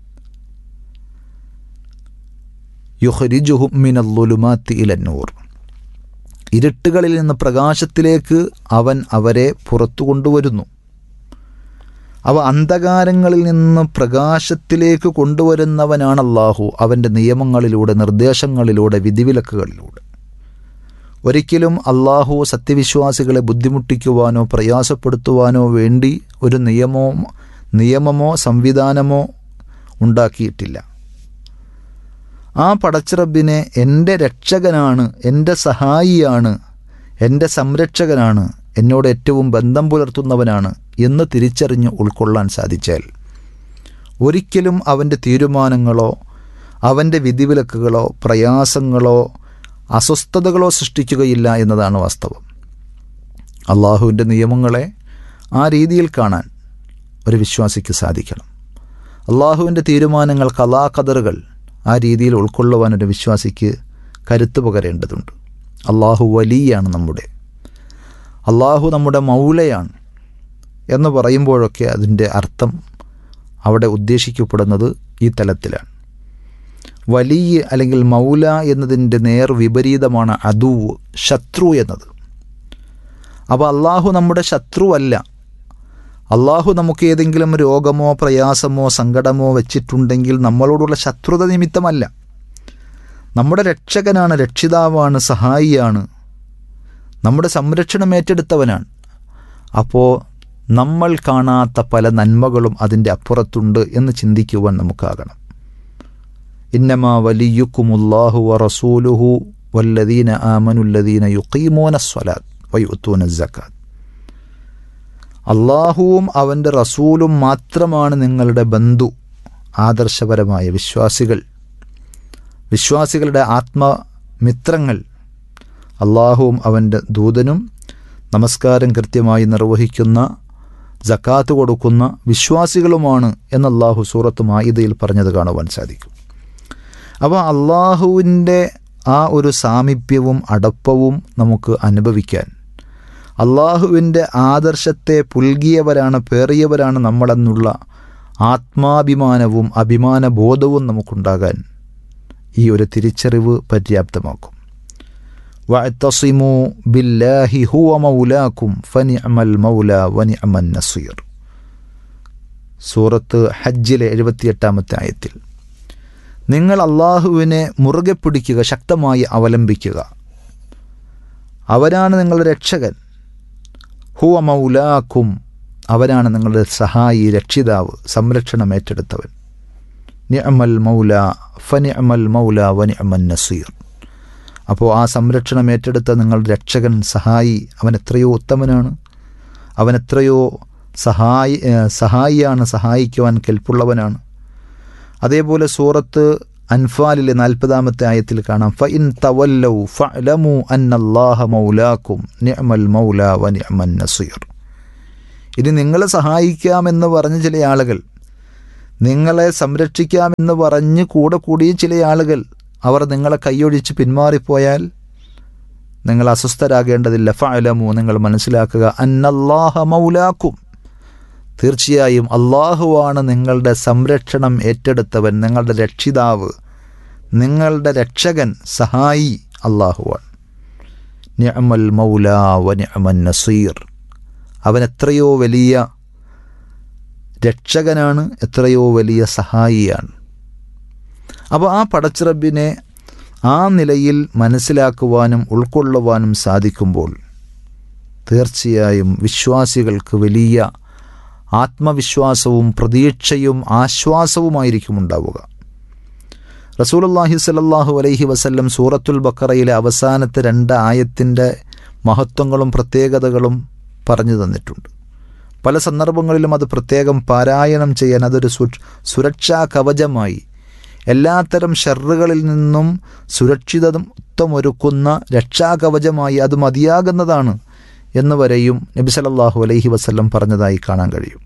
യുഹരിജുഹും മിനല്ലുലുമാത്തി ഇലന്നൂർ ഇരുട്ടുകളിൽ നിന്ന് പ്രകാശത്തിലേക്ക് അവൻ അവരെ പുറത്തു കൊണ്ടുവരുന്നു അവ അന്ധകാരങ്ങളിൽ നിന്ന് പ്രകാശത്തിലേക്ക് കൊണ്ടുവരുന്നവനാണ് അള്ളാഹു അവൻ്റെ നിയമങ്ങളിലൂടെ നിർദ്ദേശങ്ങളിലൂടെ വിധിവിലക്കുകളിലൂടെ ഒരിക്കലും അള്ളാഹു സത്യവിശ്വാസികളെ ബുദ്ധിമുട്ടിക്കുവാനോ പ്രയാസപ്പെടുത്തുവാനോ വേണ്ടി ഒരു നിയമമോ നിയമമോ സംവിധാനമോ ഉണ്ടാക്കിയിട്ടില്ല ആ പടച്ചിറബിനെ എൻ്റെ രക്ഷകനാണ് എൻ്റെ സഹായിയാണ് എൻ്റെ സംരക്ഷകനാണ് എന്നോട് ഏറ്റവും ബന്ധം പുലർത്തുന്നവനാണ് എന്ന് തിരിച്ചറിഞ്ഞ് ഉൾക്കൊള്ളാൻ സാധിച്ചാൽ ഒരിക്കലും അവൻ്റെ തീരുമാനങ്ങളോ അവൻ്റെ വിധിവിലക്കുകളോ പ്രയാസങ്ങളോ അസ്വസ്ഥതകളോ സൃഷ്ടിക്കുകയില്ല എന്നതാണ് വാസ്തവം അള്ളാഹുവിൻ്റെ നിയമങ്ങളെ ആ രീതിയിൽ കാണാൻ ഒരു വിശ്വാസിക്ക് സാധിക്കണം അള്ളാഹുവിൻ്റെ തീരുമാനങ്ങൾ കലാകദറുകൾ ആ രീതിയിൽ ഉൾക്കൊള്ളുവാൻ ഒരു വിശ്വാസിക്ക് കരുത്ത് പകരേണ്ടതുണ്ട് അള്ളാഹു വലിയാണ് നമ്മുടെ അള്ളാഹു നമ്മുടെ മൗലയാണ് എന്ന് പറയുമ്പോഴൊക്കെ അതിൻ്റെ അർത്ഥം അവിടെ ഉദ്ദേശിക്കപ്പെടുന്നത് ഈ തലത്തിലാണ് വലിയ അല്ലെങ്കിൽ മൗല എന്നതിൻ്റെ നേർ വിപരീതമാണ് അദുവ് ശത്രു എന്നത് അപ്പോൾ അള്ളാഹു നമ്മുടെ ശത്രുവല്ല അള്ളാഹു നമുക്ക് ഏതെങ്കിലും രോഗമോ പ്രയാസമോ സങ്കടമോ വെച്ചിട്ടുണ്ടെങ്കിൽ നമ്മളോടുള്ള ശത്രുത നിമിത്തമല്ല നമ്മുടെ രക്ഷകനാണ് രക്ഷിതാവാണ് സഹായിയാണ് നമ്മുടെ സംരക്ഷണം ഏറ്റെടുത്തവനാണ് അപ്പോൾ നമ്മൾ കാണാത്ത പല നന്മകളും അതിൻ്റെ അപ്പുറത്തുണ്ട് എന്ന് ചിന്തിക്കുവാൻ നമുക്കാകണം ഇന്നമാ വലിയുക്കുമുല്ലാഹു വ റസൂലുഹു വല്ലദീന ആമനുല്ലദീന യുക്കീമോന സ്വലാത്ത് വയുത്തൂന ജക്കാത്ത് അള്ളാഹുവും അവൻ്റെ റസൂലും മാത്രമാണ് നിങ്ങളുടെ ബന്ധു ആദർശപരമായ വിശ്വാസികൾ വിശ്വാസികളുടെ ആത്മമിത്രങ്ങൾ അള്ളാഹുവും അവൻ്റെ ദൂതനും നമസ്കാരം കൃത്യമായി നിർവഹിക്കുന്ന ജക്കാത്ത് കൊടുക്കുന്ന വിശ്വാസികളുമാണ് എന്ന് അള്ളാഹു സൂറത്ത് മായിദയിൽ പറഞ്ഞത് കാണുവാൻ സാധിക്കും അപ്പോൾ അള്ളാഹുവിൻ്റെ ആ ഒരു സാമീപ്യവും അടപ്പവും നമുക്ക് അനുഭവിക്കാൻ അള്ളാഹുവിൻ്റെ ആദർശത്തെ പുൽകിയവരാണ് പേറിയവരാണ് നമ്മളെന്നുള്ള ആത്മാഭിമാനവും അഭിമാനബോധവും നമുക്കുണ്ടാകാൻ ഈ ഒരു തിരിച്ചറിവ് പര്യാപ്തമാക്കും വഅത്തസിമു ബില്ലാഹി ഹുവ മൗലാക്കും ഫനിഅമൽ മൗല വനിഅമൻ നസീർ സൂറത്ത് ഹജ്ജിലെ എഴുപത്തിയെട്ടാമത്തെ ആയത്തിൽ നിങ്ങൾ അള്ളാഹുവിനെ മുറുകെ പിടിക്കുക ശക്തമായി അവലംബിക്കുക അവരാണ് നിങ്ങളുടെ രക്ഷകൻ ഹുവ മൗലാക്കും അവരാണ് നിങ്ങളുടെ സഹായി രക്ഷിതാവ് സംരക്ഷണം ഏറ്റെടുത്തവൻ നിഅമൽ മൗല ഫനിഅമൽ മൗല വനിഅമൻ നസീർ അപ്പോൾ ആ സംരക്ഷണം ഏറ്റെടുത്ത നിങ്ങളുടെ രക്ഷകൻ സഹായി അവൻ എത്രയോ ഉത്തമനാണ് അവൻ എത്രയോ സഹായി സഹായിയാണ് സഹായിക്കുവാൻ കെൽപ്പുള്ളവനാണ് അതേപോലെ സൂറത്ത് അൻഫാലിലെ നാൽപ്പതാമത്തെ ആയത്തിൽ കാണാം ഫ ഇൻ തവല്ലൗ ഫഅലമു അന്നല്ലാഹ മൗലാക്കും നിഅമൽ മൗല വ നിഅമൻ നസീർ ഇനി നിങ്ങളെ സഹായിക്കാമെന്ന് പറഞ്ഞ ചില ആളുകൾ നിങ്ങളെ സംരക്ഷിക്കാമെന്ന് പറഞ്ഞ് കൂടെ കൂടിയ ചില ആളുകൾ അവർ നിങ്ങളെ കൈയൊഴിച്ച് പിന്മാറിപ്പോയാൽ നിങ്ങൾ അസ്വസ്ഥരാകേണ്ടതില്ല ഫഅലമു നിങ്ങൾ മനസ്സിലാക്കുക അന്നല്ലാഹ മൗലാക്കും തീർച്ചയായും അള്ളാഹുവാണ് നിങ്ങളുടെ സംരക്ഷണം ഏറ്റെടുത്തവൻ നിങ്ങളുടെ രക്ഷിതാവ് നിങ്ങളുടെ രക്ഷകൻ സഹായി അള്ളാഹുവാണ് നിഅമൽ മൗല വ നിഅമൻ നസീർ അവൻ എത്രയോ വലിയ രക്ഷകനാണ് എത്രയോ വലിയ സഹായിയാണ് അപ്പോൾ ആ പടച്ചിറബിനെ ആ നിലയിൽ മനസ്സിലാക്കുവാനും ഉൾക്കൊള്ളുവാനും സാധിക്കുമ്പോൾ തീർച്ചയായും വിശ്വാസികൾക്ക് വലിയ ആത്മവിശ്വാസവും പ്രതീക്ഷയും ആശ്വാസവുമായിരിക്കും ഉണ്ടാവുക റസൂലുള്ളാഹി സ്വല്ലല്ലാഹു അലൈഹി വസല്ലം സൂറത്തുൽ ബക്കറയിലെ അവസാനത്തെ രണ്ട് ആയത്തിൻ്റെ മഹത്വങ്ങളും പ്രത്യേകതകളും പറഞ്ഞു തന്നിട്ടുണ്ട് പല സന്ദർഭങ്ങളിലും അത് പ്രത്യേകം പാരായണം ചെയ്യാൻ അതൊരു സുരക്ഷാ കവചമായി എല്ലാത്തരം ഷെറുകളിൽ നിന്നും സുരക്ഷിതത്വമൊരുക്കുന്ന രക്ഷാകവചമായി അത് മതിയാകുന്നതാണ് എന്ന് വരെയും നബി സല്ലല്ലാഹു അലൈഹി വസല്ലം പറഞ്ഞതായി കാണാൻ കഴിയും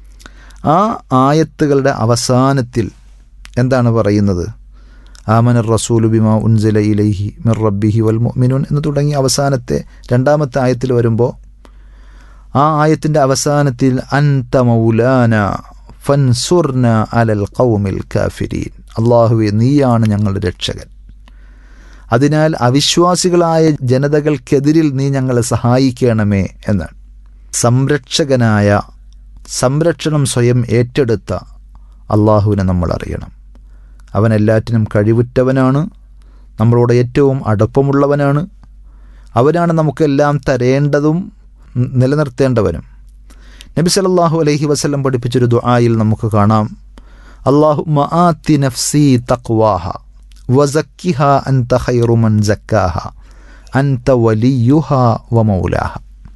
ആ ആയത്തുകളുടെ അവസാനത്തിൽ എന്താണ് പറയുന്നത് ആമന റസൂലു ബിമ ഉൻസില ഇലൈഹി മിർ റബ്ബിഹി വൽ മുഅ്മിനൂൻ എന്ന് തുടങ്ങി അവസാനത്തെ രണ്ടാമത്തെ ആയത്തിൽ വരുമ്പോൾ ആ ആയത്തിൻ്റെ അവസാനത്തിൽ അൻത മൗലാന ഫൻസുർന അലൽ ഖൗമിൽ കാഫിരീൻ അള്ളാഹുവെ നീയാണ് ഞങ്ങളുടെ രക്ഷകൻ അതിനാൽ അവിശ്വാസികളായ ജനതകൾക്കെതിരിൽ നീ ഞങ്ങളെ സഹായിക്കണമേ എന്നാണ് സംരക്ഷകനായ സംരക്ഷണം സ്വയം ഏറ്റെടുത്ത അള്ളാഹുവിനെ നമ്മൾ അറിയണം അവൻ എല്ലാറ്റിനും കഴിവുറ്റവനാണ് നമ്മളോട് ഏറ്റവും അടുപ്പമുള്ളവനാണ് അവനാണ് നമുക്കെല്ലാം തരേണ്ടതും നിലനിർത്തേണ്ടവനും നബി സല്ലല്ലാഹു അലൈഹി വസല്ലം പഠിപ്പിച്ചൊരു ദുആയിൽ നമുക്ക് കാണാം അള്ളാഹു മആത്തി നഫ്സി തഖ്വാഹ വസക്കിഹ അൻത ഖൈറു മൻ സക്കാഹ അൻത വലിയുഹ വ മൗലാഹ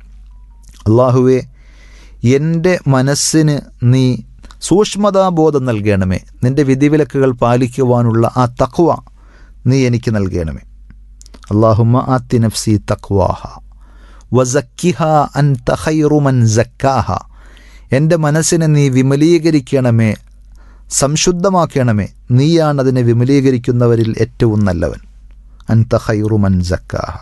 അള്ളാഹുവെ എൻ്റെ മനസ്സിന് നീ സൂക്ഷ്മതാബോധം നൽകണമേ നിൻ്റെ വിധിവിലക്കുകൾ പാലിക്കുവാനുള്ള ആ തക്വ നീ എനിക്ക് നൽകണമേ അള്ളാഹുമ്മ ആത്തി നഫ്സി തക്വാഹ വസക്കിഹ അൻ തഹൈറുമൻ സക്കാഹ എൻ്റെ മനസ്സിനെ നീ വിമലീകരിക്കണമേ സംശുദ്ധമാക്കണമേ നീയാണ് അതിനെ വിമലീകരിക്കുന്നവരിൽ ഏറ്റവും നല്ലവൻ അൻത ഖൈറുമൻ സക്കാഹ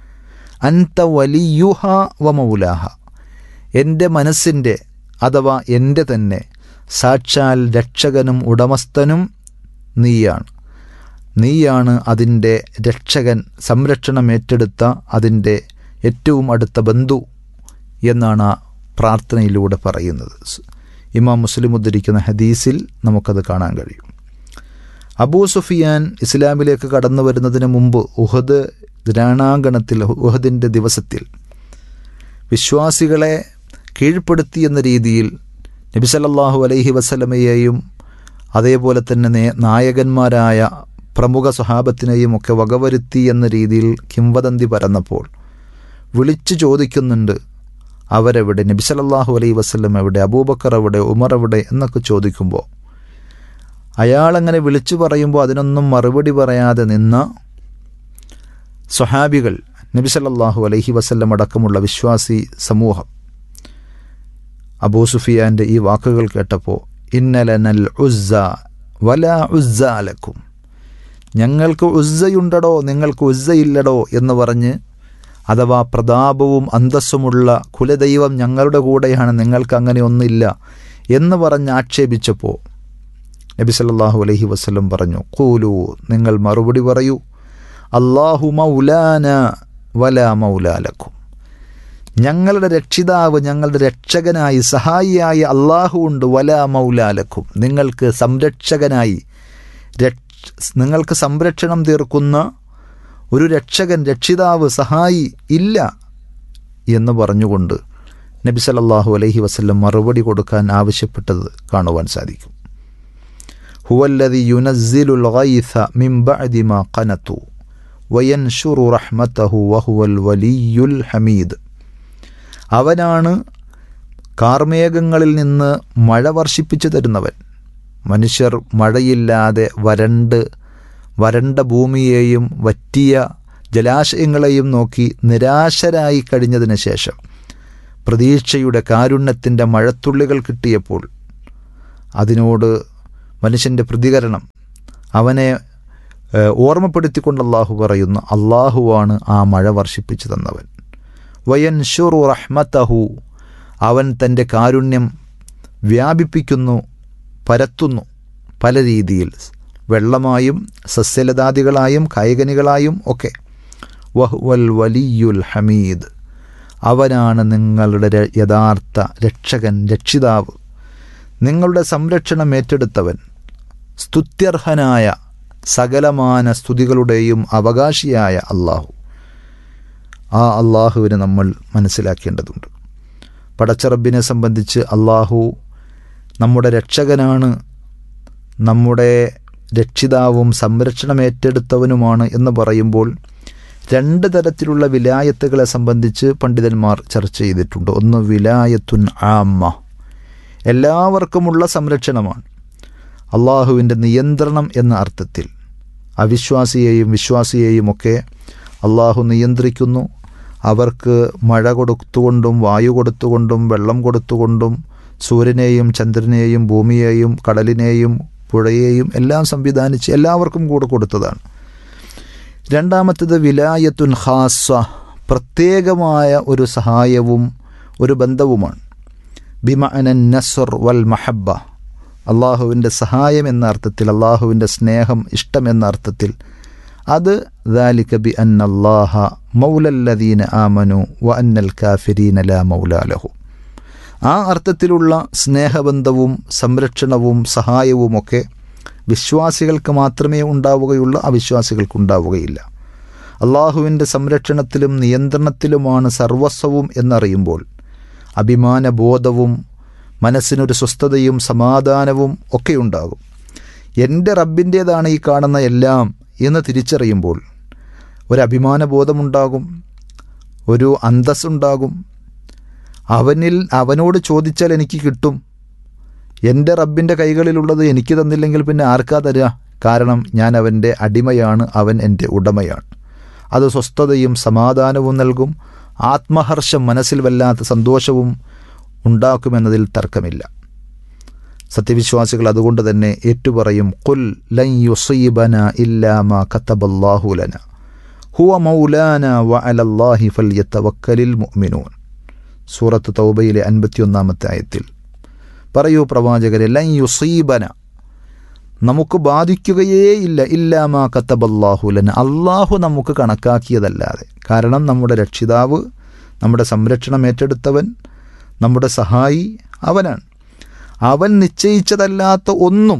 അൻത വലിയുഹ വ മൗലാഹ എൻ്റെ മനസ്സിൻ്റെ അഥവാ എൻ്റെ തന്നെ സാക്ഷാൽ രക്ഷകനും ഉടമസ്ഥനും നീയാണ് നീയാണ് അതിൻ്റെ രക്ഷകൻ സംരക്ഷണം ഏറ്റെടുത്ത അതിൻ്റെ ഏറ്റവും അടുത്ത ബന്ധു എന്നാണ് ആ പ്രാർത്ഥനയിലൂടെ പറയുന്നത് സ് ഇമാം മുസ്ലിം ഉദ്ധരിക്കുന്ന ഹദീസിൽ നമുക്കത് കാണാൻ കഴിയും അബൂ സുഫിയാൻ ഇസ്ലാമിലേക്ക് കടന്നു വരുന്നതിന് മുമ്പ് ഉഹദ് രണാങ്കണത്തിൽ ഉഹദിൻ്റെ ദിവസത്തിൽ വിശ്വാസികളെ കീഴ്പ്പെടുത്തി എന്ന രീതിയിൽ നബി സല്ലല്ലാഹു അലൈഹി വസല്ലമയെയും അതേപോലെ തന്നെ നേ- നായകന്മാരായ പ്രമുഖ സ്വഹാബത്തിനെയും ഒക്കെ വകവരുത്തി എന്ന രീതിയിൽ കിംവദന്തി പരന്നപ്പോൾ വിളിച്ചു ചോദിക്കുന്നുണ്ട് അവരെവിടെ നബി സല്ലല്ലാഹു അലൈഹി വസല്ലം എവിടെ അബൂബക്കർ എവിടെ ഉമർ എവിടെ എന്നൊക്കെ ചോദിക്കുമ്പോൾ അയാളങ്ങനെ വിളിച്ചു പറയുമ്പോൾ അതിനൊന്നും മറുപടി പറയാതെ നിന്ന സ്വഹാബികൾ നബി സല്ലല്ലാഹു അലൈഹി വസല്ലം അടക്കമുള്ള വിശ്വാസി സമൂഹം അബൂ സുഫിയാൻ്റെ ഈ വാക്കുകൾ കേട്ടപ്പോൾ ഇന്നലനൽ ഉസ്സ വല ഉസ്സ അലക്കും ഞങ്ങൾക്ക് ഉസ്സയുണ്ടടോ നിങ്ങൾക്ക് ഉസ്സയില്ലടോ എന്ന് പറഞ്ഞ് അഥവാ പ്രതാപവും അന്തസ്സുമുള്ള കുലദൈവം ഞങ്ങളുടെ കൂടെയാണ് നിങ്ങൾക്ക് അങ്ങനെ ഒന്നില്ല എന്ന് പറഞ്ഞ് ആക്ഷേപിച്ചപ്പോൾ നബി സല്ലല്ലാഹു അലൈഹി വസല്ലം പറഞ്ഞു കൂലു നിങ്ങൾ മറുപടി പറയൂ അള്ളാഹു മൗലാന വല മൗലാലക്കും ഞങ്ങളുടെ രക്ഷിതാവ് ഞങ്ങളുടെ രക്ഷകനായി സഹായിയായി അള്ളാഹു ഉണ്ട് വല മൗലാലക്കും നിങ്ങൾക്ക് സംരക്ഷകനായി രക്ഷ നിങ്ങൾക്ക് സംരക്ഷണം തീർക്കുന്ന ഒരു രക്ഷകൻ രക്ഷിതാവ് സഹായി ഇല്ല എന്ന് പറഞ്ഞുകൊണ്ട് നബി സല്ലല്ലാഹു അലൈഹി വസല്ലം മറുപടി കൊടുക്കാൻ ആവശ്യപ്പെട്ടത് കാണുവാൻ സാധിക്കും ഹുവല്ലദി യുനസ്സിലുൽ ഗൈഥ മിൻ ബഅദി മാ ഖനതു വയൻഷുറു റഹ്മതഹു വഹുവൽ വലിയുൽ ഹമീദ് അവനാണ് കാർമേഘങ്ങളിൽ നിന്ന് മഴ വർഷിപ്പിച്ചു തരുന്നവൻ മനുഷ്യർ മഴയില്ലാതെ വരണ്ട് വരണ്ട ഭൂമിയെയും വറ്റിയ ജലാശയങ്ങളെയും നോക്കി നിരാശരായി കഴിഞ്ഞതിന് ശേഷം പ്രതീക്ഷയുടെ കാരുണ്യത്തിൻ്റെ മഴത്തുള്ളികൾ കിട്ടിയപ്പോൾ അതിനോട് മനുഷ്യൻ്റെ പ്രതികരണം അവനെ ഏഹ്, ഓർമ്മപ്പെടുത്തിക്കൊണ്ട് അള്ളാഹു പറയുന്നു അള്ളാഹുവാണ് ആ മഴ വർഷിപ്പിച്ചു തന്നവൻ വയൻഷുറു റഹ്മത്തഹു അവൻ തൻ്റെ കാരുണ്യം വ്യാപിപ്പിക്കുന്നു പരത്തുന്നു പല രീതിയിൽ വെള്ളമായും സസ്യലതാദികളായും കായികനികളായും ഒക്കെ വഹ്വൽ വലിയുൽ ഹമീദ് അവനാണ് നിങ്ങളുടെ ര- യഥാർത്ഥ രക്ഷകൻ രക്ഷിതാവ് നിങ്ങളുടെ സംരക്ഷണം ഏറ്റെടുത്തവൻ സ്തുത്യർഹനായ സകലമാന സ്തുതികളുടെയും അവകാശിയായ അള്ളാഹു ആ അള്ളാഹുവിനെ നമ്മൾ മനസ്സിലാക്കേണ്ടതുണ്ട് പടച്ചറബിനെ സംബന്ധിച്ച് അള്ളാഹു നമ്മുടെ രക്ഷകനാണ് നമ്മുടെ രക്ഷിതാവും സംരക്ഷണം ഏറ്റെടുത്തവനുമാണ് എന്ന് പറയുമ്പോൾ രണ്ട് തരത്തിലുള്ള വിലായത്തുകളെ സംബന്ധിച്ച് പണ്ഡിതന്മാർ ചർച്ച ചെയ്തിട്ടുണ്ട് ഒന്ന് വിലായത്തുൻ ആമ്മ എല്ലാവർക്കുമുള്ള സംരക്ഷണമാണ് അള്ളാഹുവിൻ്റെ നിയന്ത്രണം എന്ന അർത്ഥത്തിൽ അവിശ്വാസിയെയും വിശ്വാസിയെയും ഒക്കെ അള്ളാഹു നിയന്ത്രിക്കുന്നു അവർക്ക് മഴ കൊടുത്തുകൊണ്ടും വായു കൊടുത്തുകൊണ്ടും വെള്ളം കൊടുത്തുകൊണ്ടും സൂര്യനെയും ചന്ദ്രനെയും ഭൂമിയെയും കടലിനെയും പുഴയെയും എല്ലാം സംവിധാനിച്ച് എല്ലാവർക്കും കൂടെ കൊടുത്തതാണ് രണ്ടാമത്തേത് വിലായത്തുൻ ഖാസ പ്രത്യേകമായ ഒരു സഹായവും ഒരു ബന്ധവുമാണ് ബിമഅനൻ നസർ വൽ മഹബ്ബ അള്ളാഹുവിൻ്റെ സഹായം എന്ന അർത്ഥത്തിൽ അള്ളാഹുവിൻ്റെ സ്നേഹം ഇഷ്ടം എന്ന അർത്ഥത്തിൽ അത് ദാലിക ബി അൻ അള്ളാഹ മൗലല്ലദീന ആമനു വ അന്നൽ കാഫിരീന ലാ മൗലാലഹു ആ അർത്ഥത്തിലുള്ള സ്നേഹബന്ധവും സംരക്ഷണവും സഹായവുമൊക്കെ വിശ്വാസികൾക്ക് മാത്രമേ ഉണ്ടാവുകയുള്ളൂ അവിശ്വാസികൾക്ക് ഉണ്ടാവുകയില്ല അള്ളാഹുവിൻ്റെ സംരക്ഷണത്തിലും നിയന്ത്രണത്തിലുമാണ് സർവസ്വവും എന്നറിയുമ്പോൾ അഭിമാനബോധവും മനസ്സിനൊരു സ്വസ്ഥതയും സമാധാനവും ഒക്കെ ഉണ്ടാകും എൻ്റെ റബ്ബിൻ്റേതാണ് ഈ കാണുന്ന എല്ലാം എന്ന് തിരിച്ചറിയുമ്പോൾ ഒരു അഭിമാനബോധമുണ്ടാകും ഒരു അന്തസ്സുണ്ടാകും അവനിൽ അവനോട് ചോദിച്ചാൽ എനിക്ക് കിട്ടും എൻ്റെ റബ്ബിൻ്റെ കൈകളിലുള്ളത് എനിക്ക് തന്നില്ലെങ്കിൽ പിന്നെ ആർക്കാ തരിക കാരണം ഞാൻ അവൻ്റെ അടിമയാണ് അവൻ എൻ്റെ ഉടമയാണ് അത് സ്വസ്ഥതയും സമാധാനവും നൽകും ആത്മഹർഷം മനസ്സിൽ വല്ലാത്ത സന്തോഷവും ഉണ്ടാക്കുമെന്നതിൽ തർക്കമില്ല സത്യവിശ്വാസികൾ അതുകൊണ്ട് തന്നെ ഏറ്റുപറയും കുൽ ലൻ യുസീബന ഇല്ലാ മാ കത്തബല്ലാഹു ലന ഹുവ മൗലാന വ അലല്ലാഹി ഫൽയത്തവക്കലിൽ മുഅ്മിനൂൻ സൂറത്ത് തൗബയിലെ അൻപത്തിയൊന്നാമത്തെ ആയത്തിൽ പറയൂ പ്രവാചകരെ ലൻ യുസീബന നമുക്ക് ബാധിക്കുകയേ ഇല്ല ഇല്ലാമാ കത്തബല്ലാഹുലൻ അള്ളാഹു നമുക്ക് കണക്കാക്കിയതല്ലാതെ കാരണം നമ്മുടെ രക്ഷിതാവ് നമ്മുടെ സംരക്ഷണം ഏറ്റെടുത്തവൻ നമ്മുടെ സഹായി അവനാണ് അവൻ നിശ്ചയിച്ചതല്ലാത്ത ഒന്നും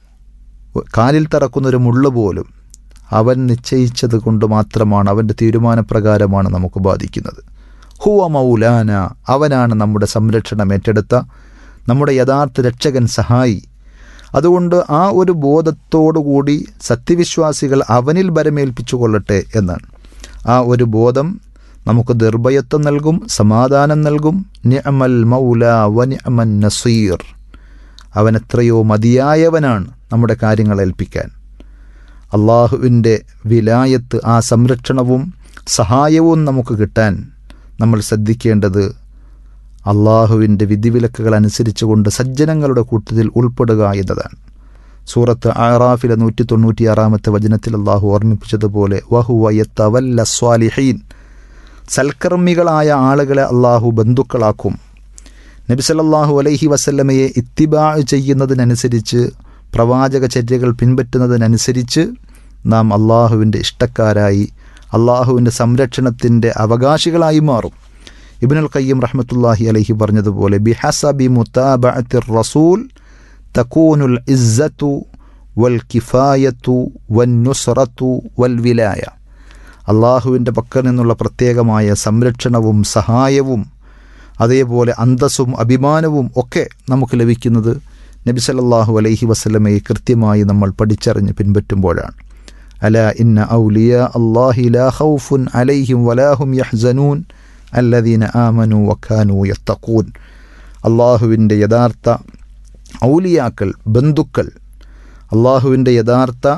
കാലിൽ തറക്കുന്നൊരു മുള്ളു പോലും അവൻ നിശ്ചയിച്ചത് കൊണ്ട് മാത്രമാണ് അവൻ്റെ തീരുമാനപ്രകാരമാണ് നമുക്ക് ബാധിക്കുന്നത് ഹുവ മൗലാന അവനാണ് നമ്മുടെ സംരക്ഷണം ഏറ്റെടുത്ത നമ്മുടെ യഥാർത്ഥ രക്ഷകൻ സഹായി അതുകൊണ്ട് ആ ഒരു ബോധത്തോടുകൂടി സത്യവിശ്വാസികൾ അവനിൽ ബരമേൽപ്പിച്ചു കൊള്ളട്ടെ എന്നാണ് ആ ഒരു ബോധം നമുക്ക് നിർഭയത്വം നൽകും സമാധാനം നൽകും നിഅമൽ മൗല വ നിഅമൻ നസീർ അവൻ എത്രയോ മതിയായവനാണ് നമ്മുടെ കാര്യങ്ങൾ ഏൽപ്പിക്കാൻ അള്ളാഹുവിൻ്റെ വിലായത്ത് ആ സംരക്ഷണവും സഹായവും നമുക്ക് കിട്ടാൻ നമ്മൾ ശ്രദ്ധിക്കേണ്ടത് അള്ളാഹുവിൻ്റെ വിധിവിലക്കുകൾ അനുസരിച്ചുകൊണ്ട് സജ്ജനങ്ങളുടെ കൂട്ടത്തിൽ ഉൾപ്പെടുക എന്നതാണ് സൂറത്ത് ആറാഫിലെ നൂറ്റി തൊണ്ണൂറ്റിയാറാമത്തെ വചനത്തിൽ അള്ളാഹു ഓർമ്മിപ്പിച്ചതുപോലെ വഹുവയത്തവല്ല സ്വാലിഹീൻ സൽക്കർമ്മികളായ ആളുകളെ അള്ളാഹു ബന്ധുക്കളാക്കും നബിസലല്ലാഹു അലൈഹി വസല്ലമയെ ഇത്തിബാ ചെയ്യുന്നതിനനുസരിച്ച് പ്രവാചക ചര്യകൾ പിൻപറ്റുന്നതിനനുസരിച്ച് നാം അള്ളാഹുവിൻ്റെ ഇഷ്ടക്കാരായി അള്ളാഹുവിൻ്റെ സംരക്ഷണത്തിൻ്റെ അവകാശികളായി മാറും ഇബിനുൽ ഖയ്യം റഹ്മത്തുല്ലാഹി അലൈഹി പറഞ്ഞതുപോലെ ബിഹസബി മുത്താബഅത്തിർ റസൂൽ തക്കൂനുൽ ഇസ്സത്തു വൽ കിഫായത്തു വൻ നുസ്റത്തു വൽ വിലായ അള്ളാഹുവിൻ്റെ പക്കൽ നിന്നുള്ള പ്രത്യേകമായ സംരക്ഷണവും സഹായവും അതേപോലെ അന്തസ്സും അഭിമാനവും ഒക്കെ നമുക്ക് ലഭിക്കുന്നത് നബി സല്ലല്ലാഹു അലൈഹി വസല്ലമയെ കൃത്യമായി നമ്മൾ പഠിച്ചറിഞ്ഞ് പിൻപറ്റുമ്പോഴാണ് അല ഇന്ന ഔലിയ അള്ളാഹി ലാ ഖൗഫുൻ അലൈഹിം വലാഹും യഹ്സനൂൻ അല്ലദീന ആമനു വക്കാനു യത്തഖൂൻ അള്ളാഹുവിൻ്റെ യഥാർത്ഥ ഔലിയാക്കൾ ബന്ധുക്കൾ അള്ളാഹുവിൻ്റെ യഥാർത്ഥ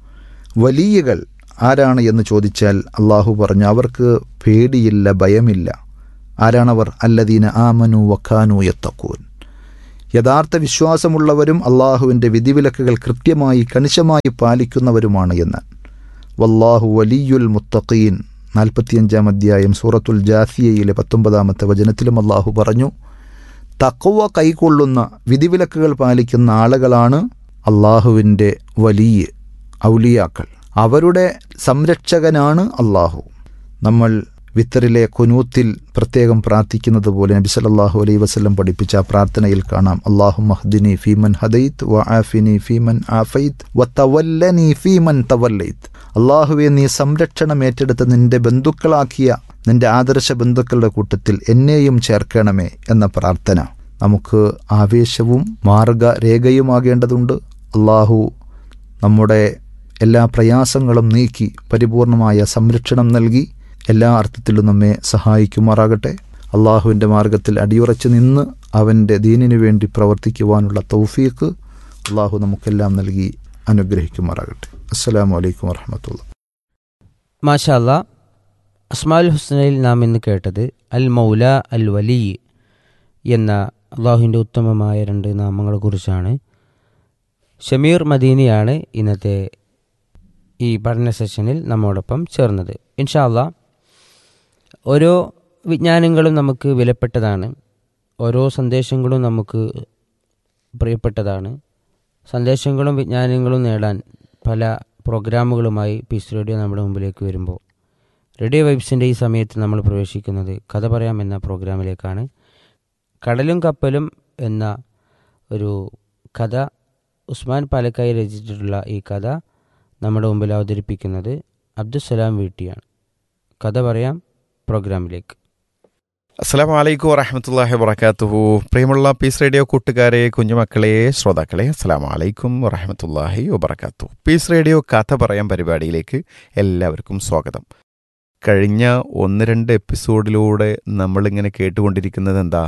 വലിയകൾ ആരാണ് എന്ന് ചോദിച്ചാൽ അള്ളാഹു പറഞ്ഞു അവർക്ക് പേടിയില്ല ഭയമില്ല ആരാണവർ അല്ലദീന ആമനു വഖാനു യത്തക്കൂൻ യഥാർത്ഥ വിശ്വാസമുള്ളവരും അള്ളാഹുവിൻ്റെ വിധിവിലക്കുകൾ കൃത്യമായി കണിശമായി പാലിക്കുന്നവരുമാണ് എന്ന് വല്ലാഹു വലിയുൽ മുത്തഖീൻ നാൽപ്പത്തിയഞ്ചാം അധ്യായം സൂറത്തുൽ ജാസിയയിലെ പത്തൊമ്പതാമത്തെ വചനത്തിലും അള്ളാഹു പറഞ്ഞു തക്കവ കൈക്കൊള്ളുന്ന വിധിവിലക്കുകൾ പാലിക്കുന്ന ആളുകളാണ് അള്ളാഹുവിൻ്റെ വലിയ ഔലിയാക്കൾ അവരുടെ സംരക്ഷകനാണ് അള്ളാഹു നമ്മൾ വിത്തറിലെ കുനൂത്തിൽ പ്രത്യേകം പ്രാർത്ഥിക്കുന്നത് പോലെ നബി സല്ലല്ലാഹു അലൈഹി വസല്ലം പഠിപ്പിച്ച ആ പ്രാർത്ഥനയിൽ കാണാം അള്ളാഹു മഹ്ദിനി ഫീമൻ ഹദൈത്ത് വ ആഫിനി ഫീമൻ ആഫൈത്ത് വ തവല്ലനി ഫീമൻ തവല്ലൈത്ത് അള്ളാഹുവെ നീ സംരക്ഷണം ഏറ്റെടുത്ത് നിന്റെ ബന്ധുക്കളാക്കിയ നിന്റെ ആദർശ ബന്ധുക്കളുടെ കൂട്ടത്തിൽ എന്നെയും ചേർക്കണമേ എന്ന പ്രാർത്ഥന നമുക്ക് ആവേശവും മാർഗരേഖയുമാകേണ്ടതുണ്ട് അള്ളാഹു നമ്മുടെ എല്ലാ പ്രയാസങ്ങളും നീക്കി പരിപൂർണമായ സംരക്ഷണം നൽകി എല്ലാ അർത്ഥത്തിലും നമ്മെ സഹായിക്കുമാറാകട്ടെ അള്ളാഹുവിൻ്റെ മാർഗത്തിൽ അടിയുറച്ചു നിന്ന് അവൻ്റെ ദീനിനു വേണ്ടി പ്രവർത്തിക്കുവാനുള്ള തൗഫീഖ് അള്ളാഹു നമുക്കെല്ലാം നൽകി അനുഗ്രഹിക്കുമാറാകട്ടെ അസ്സലാമു അലൈക്കും വറഹമത്തുള്ള മാഷാ അല്ലാ അസ്മാൽ ഹുസ്നയിൽ നാം ഇന്ന് കേട്ടത് അൽ മൗല അൽ വലി എന്ന അള്ളാഹുവിൻ്റെ ഉത്തമമായ രണ്ട് നാമങ്ങളെക്കുറിച്ചാണ് ഷമീർ മദീനിയാണ് ഇന്നത്തെ ഈ പഠന സെഷനിൽ നമ്മോടൊപ്പം ചേർന്നത് ഇൻഷാ അല്ലാ ഓരോ വിജ്ഞാനങ്ങളും നമുക്ക് വിലപ്പെട്ടതാണ് ഓരോ സന്ദേശങ്ങളും നമുക്ക് പ്രിയപ്പെട്ടതാണ് സന്ദേശങ്ങളും വിജ്ഞാനങ്ങളും നേടാൻ പല പ്രോഗ്രാമുകളുമായി പീസ് റേഡിയോ നമ്മുടെ മുമ്പിലേക്ക് വരുമ്പോൾ റേഡിയോ വൈബ്സിൻ്റെ ഈ സമയത്ത് നമ്മൾ പ്രവേശിക്കുന്നത് കഥ പറയാം എന്ന പ്രോഗ്രാമിലേക്കാണ് കടലും കപ്പലും എന്ന ഒരു കഥ ഉസ്മാൻ പാലക്കായി രചിച്ചിട്ടുള്ള ഈ കഥ നമ്മുടെ മുമ്പിൽ അവതരിപ്പിക്കുന്നത് അബ്ദുസലാം വീട്ടിയാണ് കഥ പറയാം പ്രോഗ്രാമിലേക്ക് അസ്സാം വലൈക്കും വറഹമത്തല്ലാഹി വബർക്കാത്തുഹു പ്രിയമുള്ള പീസ് റേഡിയോ കൂട്ടുകാരെ കുഞ്ഞുമക്കളെ ശ്രോതാക്കളെ അസ്സാം വലൈക്കും വറഹമത്തല്ലാഹി വബർക്കാത്തു പീസ് റേഡിയോ കഥ പറയാൻ പരിപാടിയിലേക്ക് എല്ലാവർക്കും സ്വാഗതം കഴിഞ്ഞ ഒന്ന് രണ്ട് എപ്പിസോഡിലൂടെ നമ്മളിങ്ങനെ കേട്ടുകൊണ്ടിരിക്കുന്നത് എന്താ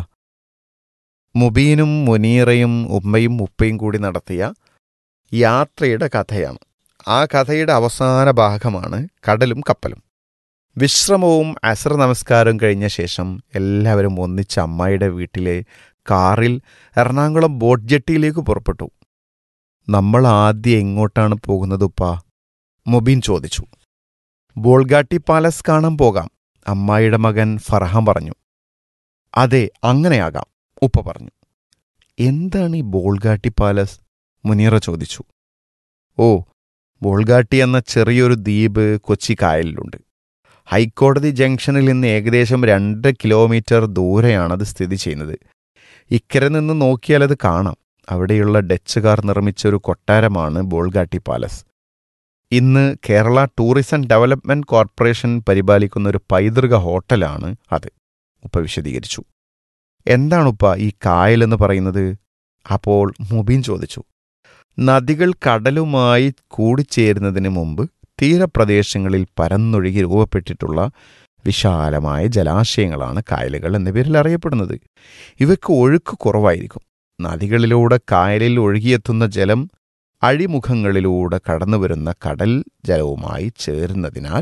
മുബീനും മുനീറയും ഉമ്മയും ഉപ്പയും കൂടി നടത്തിയ യാത്രയുടെ കഥയാണ് ആ കഥയുടെ അവസാന ഭാഗമാണ് കടലും കപ്പലും വിശ്രമവും അസർ നമസ്കാരവും കഴിഞ്ഞ ശേഷം എല്ലാവരും ഒന്നിച്ച് അമ്മായിയുടെ വീട്ടിലെ കാറിൽ എറണാകുളം ബോട്ട് ജെട്ടിയിലേക്ക് പുറപ്പെട്ടു നമ്മൾ ആദ്യം എങ്ങോട്ടാണ് പോകുന്നത് ഉപ്പ മൊബീൻ ചോദിച്ചു ബോൾഗാട്ടി പാലസ് കാണാൻ പോകാം അമ്മായിയുടെ മകൻ ഫർഹാൻ പറഞ്ഞു അതെ അങ്ങനെയാകാം ഉപ്പ പറഞ്ഞു എന്താണ് ഈ ബോൾഗാട്ടി പാലസ് മുനീറ ചോദിച്ചു ഓ ബോൾഗാട്ടി എന്ന ചെറിയൊരു ദ്വീപ് കൊച്ചി കായലിലുണ്ട് ഹൈക്കോടതി ജംഗ്ഷനിൽ നിന്ന് ഏകദേശം രണ്ട് കിലോമീറ്റർ ദൂരെയാണത് സ്ഥിതി ചെയ്യുന്നത് ഇക്കരെ നിന്ന് നോക്കിയാൽ അത് കാണാം അവിടെയുള്ള ഡച്ചുകാർ നിർമ്മിച്ച ഒരു കൊട്ടാരമാണ് ബോൾഗാട്ടി പാലസ് ഇന്ന് കേരള ടൂറിസം ഡെവലപ്മെന്റ് കോർപ്പറേഷൻ പരിപാലിക്കുന്ന ഒരു പൈതൃക ഹോട്ടലാണ് അത് ഉപ്പ വിശദീകരിച്ചു എന്താണുപ്പ ഈ കായൽ എന്ന് പറയുന്നത് അപ്പോൾ മുബീൻ ചോദിച്ചു നദികൾ കടലുമായി കൂടിച്ചേരുന്നതിന് മുമ്പ് തീരപ്രദേശങ്ങളിൽ പരന്നൊഴുകി രൂപപ്പെട്ടിട്ടുള്ള വിശാലമായ ജലാശയങ്ങളാണ് കായലുകൾ എന്ന പേരിൽ അറിയപ്പെടുന്നത് ഇവയ്ക്ക് ഒഴുക്ക് കുറവായിരിക്കും നദികളിലൂടെ കായലിൽ ഒഴുകിയെത്തുന്ന ജലം അഴിമുഖങ്ങളിലൂടെ കടന്നുവരുന്ന കടൽ ജലവുമായി ചേരുന്നതിനാൽ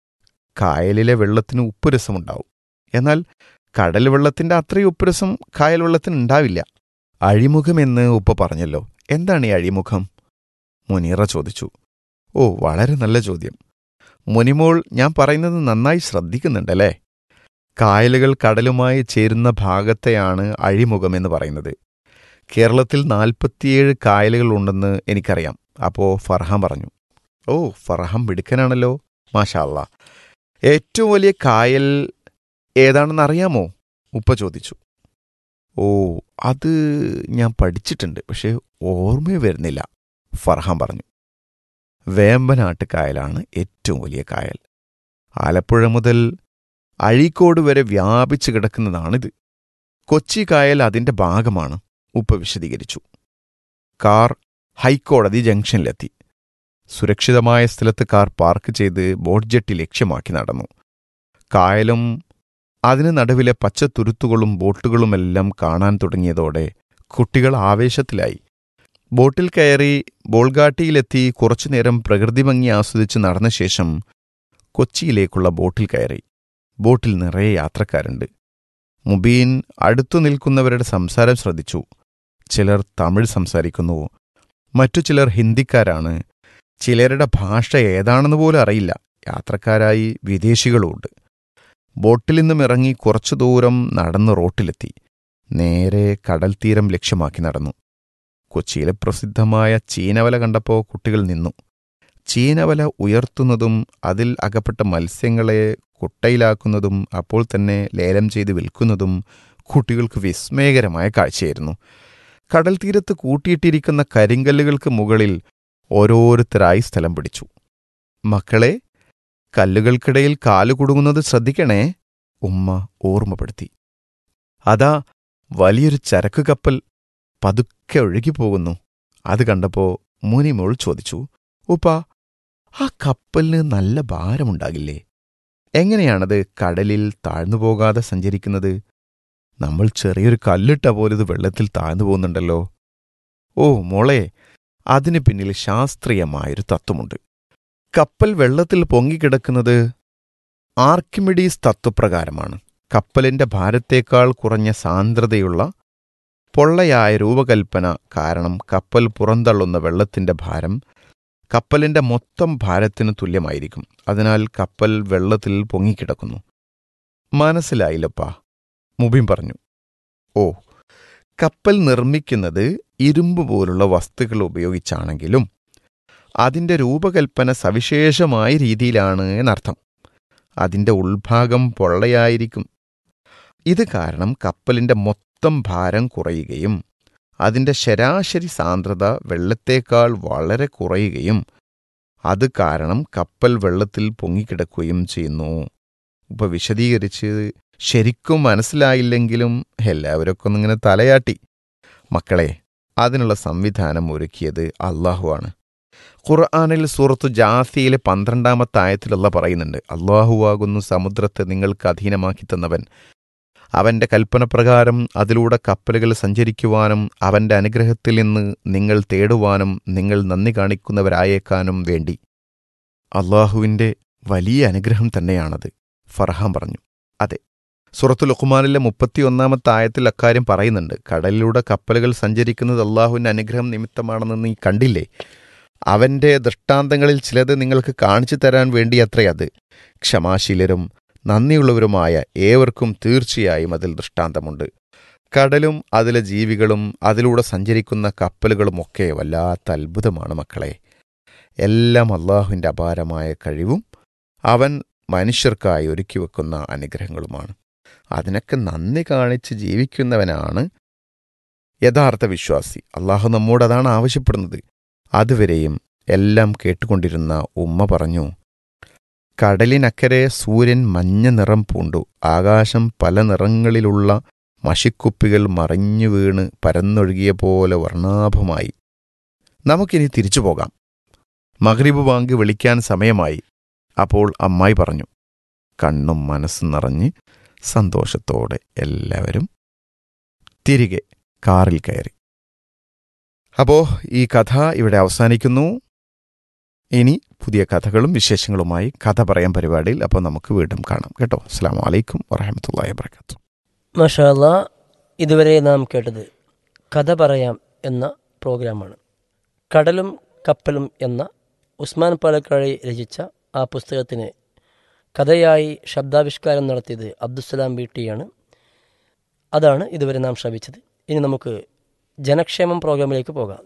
കായലിലെ വെള്ളത്തിന് ഉപ്പുരസമുണ്ടാവും എന്നാൽ കടൽ വെള്ളത്തിന്റെ അത്രയും ഉപ്പുരസം കായൽ വെള്ളത്തിന് ഉണ്ടാവില്ല അഴിമുഖമെന്ന് ഉപ്പ പറഞ്ഞല്ലോ എന്താണ് ഈ അഴിമുഖം മുനീറ ചോദിച്ചു ഓ വളരെ നല്ല ചോദ്യം മുനിമോൾ ഞാൻ പറയുന്നത് നന്നായി ശ്രദ്ധിക്കുന്നുണ്ടല്ലേ കായലുകൾ കടലുമായി ചേരുന്ന ഭാഗത്തെയാണ് അഴിമുഖമെന്ന് പറയുന്നത് കേരളത്തിൽ നാൽപ്പത്തിയേഴ് കായലുകൾ ഉണ്ടെന്ന് എനിക്കറിയാം അപ്പോൾ ഫർഹാം പറഞ്ഞു ഓ ഫർഹാം മിടുക്കനാണല്ലോ മാഷാ അല്ലാ ഏറ്റവും വലിയ കായൽ ഏതാണെന്ന് അറിയാമോ ഉപ്പ ചോദിച്ചു ഓ അത് ഞാൻ പഠിച്ചിട്ടുണ്ട് പക്ഷേ ഓർമ്മ വരുന്നില്ല ഫർഹാൻ പറഞ്ഞു വേമ്പനാട്ട് കായലാണ് ഏറ്റവും വലിയ കായൽ ആലപ്പുഴ മുതൽ അഴീക്കോട് വരെ വ്യാപിച്ചു കിടക്കുന്നതാണിത് കൊച്ചി കായൽ അതിന്റെ ഭാഗമാണ് ഉപ്പ വിശദീകരിച്ചു കാർ ഹൈക്കോടതി ജംഗ്ഷനിലെത്തി സുരക്ഷിതമായ സ്ഥലത്ത് കാർ പാർക്ക് ചെയ്ത് ബോട്ട് ജെട്ടി ലക്ഷ്യമാക്കി നടന്നു കായലും അതിന് നടുവിലെ പച്ചത്തുരുത്തുകളും ബോട്ടുകളുമെല്ലാം കാണാൻ തുടങ്ങിയതോടെ കുട്ടികൾ ആവേശത്തിലായി ബോട്ടിൽ കയറി ബോൾഗാട്ടിയിലെത്തി കുറച്ചുനേരം പ്രകൃതി ഭംഗി ആസ്വദിച്ച് നടന്ന ശേഷം കൊച്ചിയിലേക്കുള്ള ബോട്ടിൽ കയറി ബോട്ടിൽ നിറയെ യാത്രക്കാരുണ്ട് മുബീൻ അടുത്തു നിൽക്കുന്നവരുടെ സംസാരം ശ്രദ്ധിച്ചു ചിലർ തമിഴ് സംസാരിക്കുന്നു മറ്റു ചിലർ ഹിന്ദിക്കാരാണ് ചിലരുടെ ഭാഷ ഏതാണെന്ന് പോലും അറിയില്ല യാത്രക്കാരായി വിദേശികളുമുണ്ട് ബോട്ടിൽ നിന്നും ഇറങ്ങി കുറച്ചു ദൂരം നടന്ന് റോട്ടിലെത്തി നേരെ കടൽ തീരം ലക്ഷ്യമാക്കി നടന്നു കൊച്ചിയിലെ പ്രസിദ്ധമായ ചീനവല കണ്ടപ്പോൾ കുട്ടികൾ നിന്നു ചീനവല ഉയർത്തുന്നതും അതിൽ അകപ്പെട്ട മത്സ്യങ്ങളെ കുട്ടയിലാക്കുന്നതും അപ്പോൾ തന്നെ ലേലം ചെയ്ത് വിൽക്കുന്നതും കുട്ടികൾക്ക് വിസ്മയകരമായ കാഴ്ചയായിരുന്നു കടൽ തീരത്ത് കൂട്ടിയിട്ടിരിക്കുന്ന കരിങ്കല്ലുകൾക്ക് മുകളിൽ ഓരോരുത്തരായി സ്ഥലം പിടിച്ചു മക്കളെ കല്ലുകൾക്കിടയിൽ കാലു കുടുങ്ങുന്നത് ശ്രദ്ധിക്കണേ ഉമ്മ ഓർമ്മപ്പെടുത്തി അതാ വലിയൊരു ചരക്ക് കപ്പൽ പതുക്കെ ഒഴുകിപ്പോകുന്നു അത് കണ്ടപ്പോ മുനിമോൾ ചോദിച്ചു ഉപ്പ ആ കപ്പലിന് നല്ല ഭാരമുണ്ടാകില്ലേ എങ്ങനെയാണത് കടലിൽ താഴ്ന്നു പോകാതെ സഞ്ചരിക്കുന്നത് നമ്മൾ ചെറിയൊരു കല്ലിട്ട പോലെ ഇത് വെള്ളത്തിൽ താഴ്ന്നു പോകുന്നുണ്ടല്ലോ ഓ മോളെ അതിന് പിന്നിൽ ശാസ്ത്രീയമായൊരു തത്വമുണ്ട് കപ്പൽ വെള്ളത്തിൽ പൊങ്ങിക്കിടക്കുന്നത് ആർക്കിമിഡീസ് തത്വപ്രകാരമാണ് കപ്പലിന്റെ ഭാരത്തേക്കാൾ കുറഞ്ഞ സാന്ദ്രതയുള്ള പൊള്ളയായ രൂപകൽപ്പന കാരണം കപ്പൽ പുറന്തള്ളുന്ന വെള്ളത്തിന്റെ ഭാരം കപ്പലിന്റെ മൊത്തം ഭാരത്തിന് തുല്യമായിരിക്കും അതിനാൽ കപ്പൽ വെള്ളത്തിൽ പൊങ്ങിക്കിടക്കുന്നു മനസ്സിലായില്ലപ്പാ മുബീൻ പറഞ്ഞു ഓ കപ്പൽ നിർമ്മിക്കുന്നത് ഇരുമ്പ് പോലുള്ള വസ്തുക്കൾ ഉപയോഗിച്ചാണെങ്കിലും അതിന്റെ രൂപകൽപ്പന സവിശേഷമായ രീതിയിലാണ് എന്നർത്ഥം അതിന്റെ ഉൾഭാഗം പൊള്ളയായിരിക്കും ഇത് കാരണം കപ്പലിന്റെ മൊത്തം ഭാരം കുറയുകയും അതിന്റെ ശരാശരി സാന്ദ്രത വെള്ളത്തേക്കാൾ വളരെ കുറയുകയും അത് കാരണം കപ്പൽ വെള്ളത്തിൽ പൊങ്ങിക്കിടക്കുകയും ചെയ്യുന്നു ഇപ്പൊ വിശദീകരിച്ച് ശരിക്കും മനസ്സിലായില്ലെങ്കിലും എല്ലാവരൊക്കെ ഒന്നിങ്ങനെ തലയാട്ടി മക്കളെ അതിനുള്ള സംവിധാനം ഒരുക്കിയത് അള്ളാഹുവാണ് ഖുർആാനിൽ സൂറത്തു ജാസിയിലെ പന്ത്രണ്ടാമത്തെ ആയത്തിലുള്ള പറയുന്നുണ്ട് അള്ളാഹുവാകുന്നു സമുദ്രത്തെ നിങ്ങൾക്ക് അധീനമാക്കി തന്നവൻ അവന്റെ കൽപ്പനപ്രകാരം അതിലൂടെ കപ്പലുകൾ സഞ്ചരിക്കുവാനും അവന്റെ അനുഗ്രഹത്തിൽ നിന്ന് നിങ്ങൾ തേടുവാനും നിങ്ങൾ നന്ദി കാണിക്കുന്നവരായേക്കാനും വേണ്ടി അള്ളാഹുവിന്റെ വലിയ അനുഗ്രഹം തന്നെയാണത് ഫർഹാം പറഞ്ഞു അതെ സുറത്തു ലുഖ്മാനിലെ മുപ്പത്തിയൊന്നാമത്തെ ആയത്തിൽ അക്കാര്യം പറയുന്നുണ്ട് കടലിലൂടെ കപ്പലുകൾ സഞ്ചരിക്കുന്നത് അള്ളാഹുവിന്റെ അനുഗ്രഹം നിമിത്തമാണെന്ന് നീ കണ്ടില്ലേ അവന്റെ ദൃഷ്ടാന്തങ്ങളിൽ ചിലത് നിങ്ങൾക്ക് കാണിച്ചു തരാൻ വേണ്ടിയത്രേ അത് ക്ഷമാശീലരും നന്ദിയുള്ളവരുമായ ഏവർക്കും തീർച്ചയായും അതിൽ ദൃഷ്ടാന്തമുണ്ട് കടലും അതിലെ ജീവികളും അതിലൂടെ സഞ്ചരിക്കുന്ന കപ്പലുകളുമൊക്കെ വല്ലാത്ത അത്ഭുതമാണ് മക്കളെ എല്ലാം അള്ളാഹുവിൻ്റെ അപാരമായ കഴിവും അവൻ മനുഷ്യർക്കായി ഒരുക്കി വെക്കുന്ന അനുഗ്രഹങ്ങളുമാണ് അതിനൊക്കെ നന്ദി കാണിച്ച് ജീവിക്കുന്നവനാണ് യഥാർത്ഥ വിശ്വാസി അള്ളാഹു നമ്മോട് അതാണ് ആവശ്യപ്പെടുന്നത് അതുവരെയും എല്ലാം കേട്ടുകൊണ്ടിരുന്ന ഉമ്മ പറഞ്ഞു കടലിനക്കരെ സൂര്യൻ മഞ്ഞ നിറം പൂണ്ടു ആകാശം പല നിറങ്ങളിലുള്ള മഷിക്കുപ്പികൾ മറിഞ്ഞു വീണ് പരന്നൊഴുകിയ പോലെ വർണ്ണാഭമായി നമുക്കിനി തിരിച്ചു പോകാം മഗ്രിബ് ബാങ്ക് വിളിക്കാൻ സമയമായി അപ്പോൾ അമ്മായി പറഞ്ഞു കണ്ണും മനസ്സും നിറഞ്ഞ് സന്തോഷത്തോടെ എല്ലാവരും തിരികെ കാറിൽ കയറി അപ്പോൾ ഈ കഥ ഇവിടെ അവസാനിക്കുന്നു ഇനി പുതിയ കഥകളും വിശേഷങ്ങളുമായി കഥ പറയാൻ പരിപാടിയിൽ അപ്പോൾ നമുക്ക് വീണ്ടും കാണാം കേട്ടോ അസ്സാം വലൈക്കും വറഹമത്തല്ലാ വാബർക്കാത്തു മഷാല്ല ഇതുവരെ നാം കേട്ടത് കഥ പറയാം എന്ന പ്രോഗ്രാമാണ് കടലും കപ്പലും എന്ന ഉസ്മാൻ പാലക്കാഴി രചിച്ച ആ പുസ്തകത്തിന് കഥയായി ശബ്ദാവിഷ്കാരം നടത്തിയത് അബ്ദുസലാം വീട്ടിയാണ് അതാണ് ഇതുവരെ നാം ശ്രമിച്ചത് ഇനി നമുക്ക് ജനക്ഷേമം പ്രോഗ്രാമിലേക്ക് പോകാം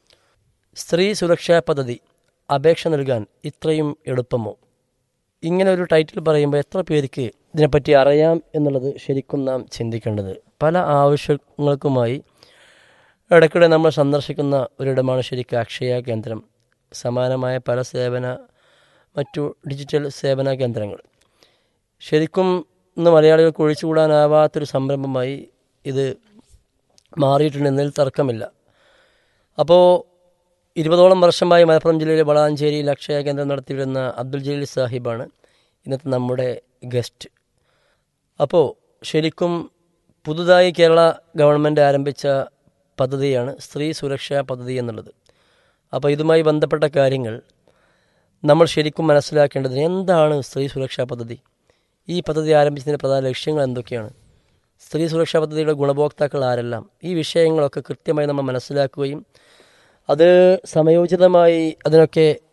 സ്ത്രീ സുരക്ഷാ പദ്ധതി അപേക്ഷ നൽകാൻ ഇത്രയും എളുപ്പമോ ഇങ്ങനെ ഒരു ടൈറ്റിൽ പറയുമ്പോൾ എത്ര പേർക്ക് ഇതിനെപ്പറ്റി അറിയാം എന്നുള്ളത് ശരിക്കും നാം ചിന്തിക്കേണ്ടത് പല ആവശ്യങ്ങൾക്കുമായി ഇടയ്ക്കിടെ നമ്മൾ സന്ദർശിക്കുന്ന ഒരിടമാണ് ശരിക്കും അക്ഷയ കേന്ദ്രം സമാനമായ പല സേവന മറ്റു ഡിജിറ്റൽ സേവന കേന്ദ്രങ്ങൾ ശരിക്കും ഇന്ന് മലയാളികൾക്ക് ഒഴിച്ചുകൂടാനാവാത്തൊരു സംരംഭമായി ഇത് മാറിയിട്ടുണ്ടെന്നതിൽ തർക്കമില്ല അപ്പോൾ ഇരുപതോളം വർഷമായി മലപ്പുറം ജില്ലയിലെ വളാഞ്ചേരിയിൽ അക്ഷയ കേന്ദ്രം നടത്തിവരുന്ന അബ്ദുൽ ജലീൽ സാഹിബാണ് ഇന്നത്തെ നമ്മുടെ ഗസ്റ്റ് അപ്പോൾ ശരിക്കും പുതുതായി കേരള ഗവൺമെൻറ് ആരംഭിച്ച പദ്ധതിയാണ് സ്ത്രീ സുരക്ഷാ പദ്ധതി എന്നുള്ളത് അപ്പോൾ ഇതുമായി ബന്ധപ്പെട്ട കാര്യങ്ങൾ നമ്മൾ ശരിക്കും മനസ്സിലാക്കേണ്ടത് എന്താണ് സ്ത്രീ സുരക്ഷാ പദ്ധതി ഈ പദ്ധതി ആരംഭിച്ചതിൻ്റെ പ്രധാന ലക്ഷ്യങ്ങൾ എന്തൊക്കെയാണ് സ്ത്രീ സുരക്ഷാ പദ്ധതിയുടെ ഗുണഭോക്താക്കൾ ആരെല്ലാം ഈ വിഷയങ്ങളൊക്കെ കൃത്യമായി നമ്മൾ മനസ്സിലാക്കുകയും അത് സമയോചിതമായി അതിനൊക്കെ